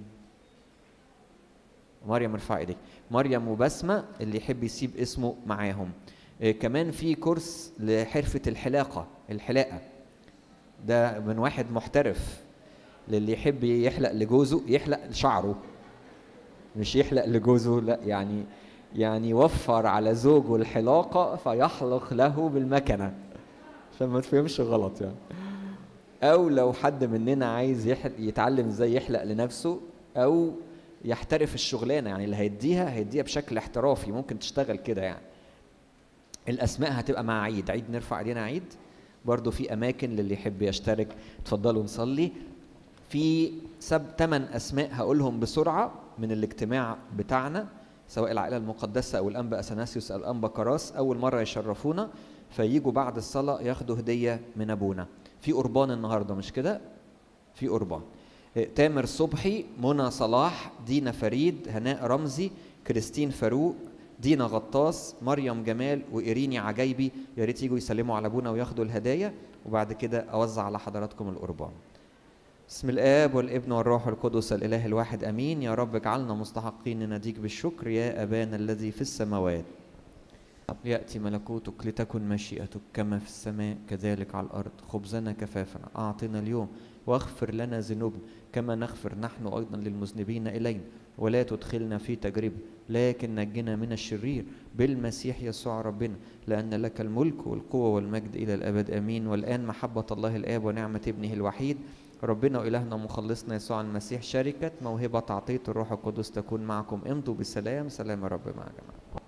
مريم ارفع ايديك مريم وبسمة اللي يحب يسيب اسمه معاهم آه، كمان في كورس لحرفة الحلاقة الحلاقة ده من واحد محترف للي يحب يحلق لجوزه يحلق شعره مش يحلق لجوزه لا يعني يعني يوفر على زوجه الحلاقة فيحلق له بالمكنة عشان ما تفهمش غلط يعني او لو حد مننا عايز يحل يتعلم ازاي يحلق لنفسه او يحترف الشغلانه يعني اللي هيديها هيديها بشكل احترافي ممكن تشتغل كده يعني الاسماء هتبقى مع عيد عيد نرفع ايدينا عيد برضو في اماكن للي يحب يشترك اتفضلوا نصلي في سب ثمان اسماء هقولهم بسرعه من الاجتماع بتاعنا سواء العائله المقدسه او الانبا اثناسيوس او الانبا كراس اول مره يشرفونا فييجوا بعد الصلاه ياخدوا هديه من ابونا في قربان النهارده مش كده في قربان إيه، تامر صبحي منى صلاح دينا فريد هناء رمزي كريستين فاروق دينا غطاس مريم جمال وإيريني عجايبي يا ريت يجوا يسلموا على ابونا وياخدوا الهدايا وبعد كده اوزع على حضراتكم القربان بسم الآب والابن والروح القدس الإله الواحد أمين يا رب اجعلنا مستحقين نناديك بالشكر يا أبانا الذي في السماوات ليأتي ملكوتك لتكن مشيئتك كما في السماء كذلك على الأرض خبزنا كفافنا أعطنا اليوم واغفر لنا ذنوبنا كما نغفر نحن أيضا للمذنبين إلينا ولا تدخلنا في تجربة لكن نجنا من الشرير بالمسيح يسوع ربنا لأن لك الملك والقوة والمجد إلى الأبد أمين والآن محبة الله الآب ونعمة ابنه الوحيد ربنا وإلهنا مخلصنا يسوع المسيح شركة موهبة عطية الروح القدس تكون معكم امضوا بسلام سلام الرب مع جميعكم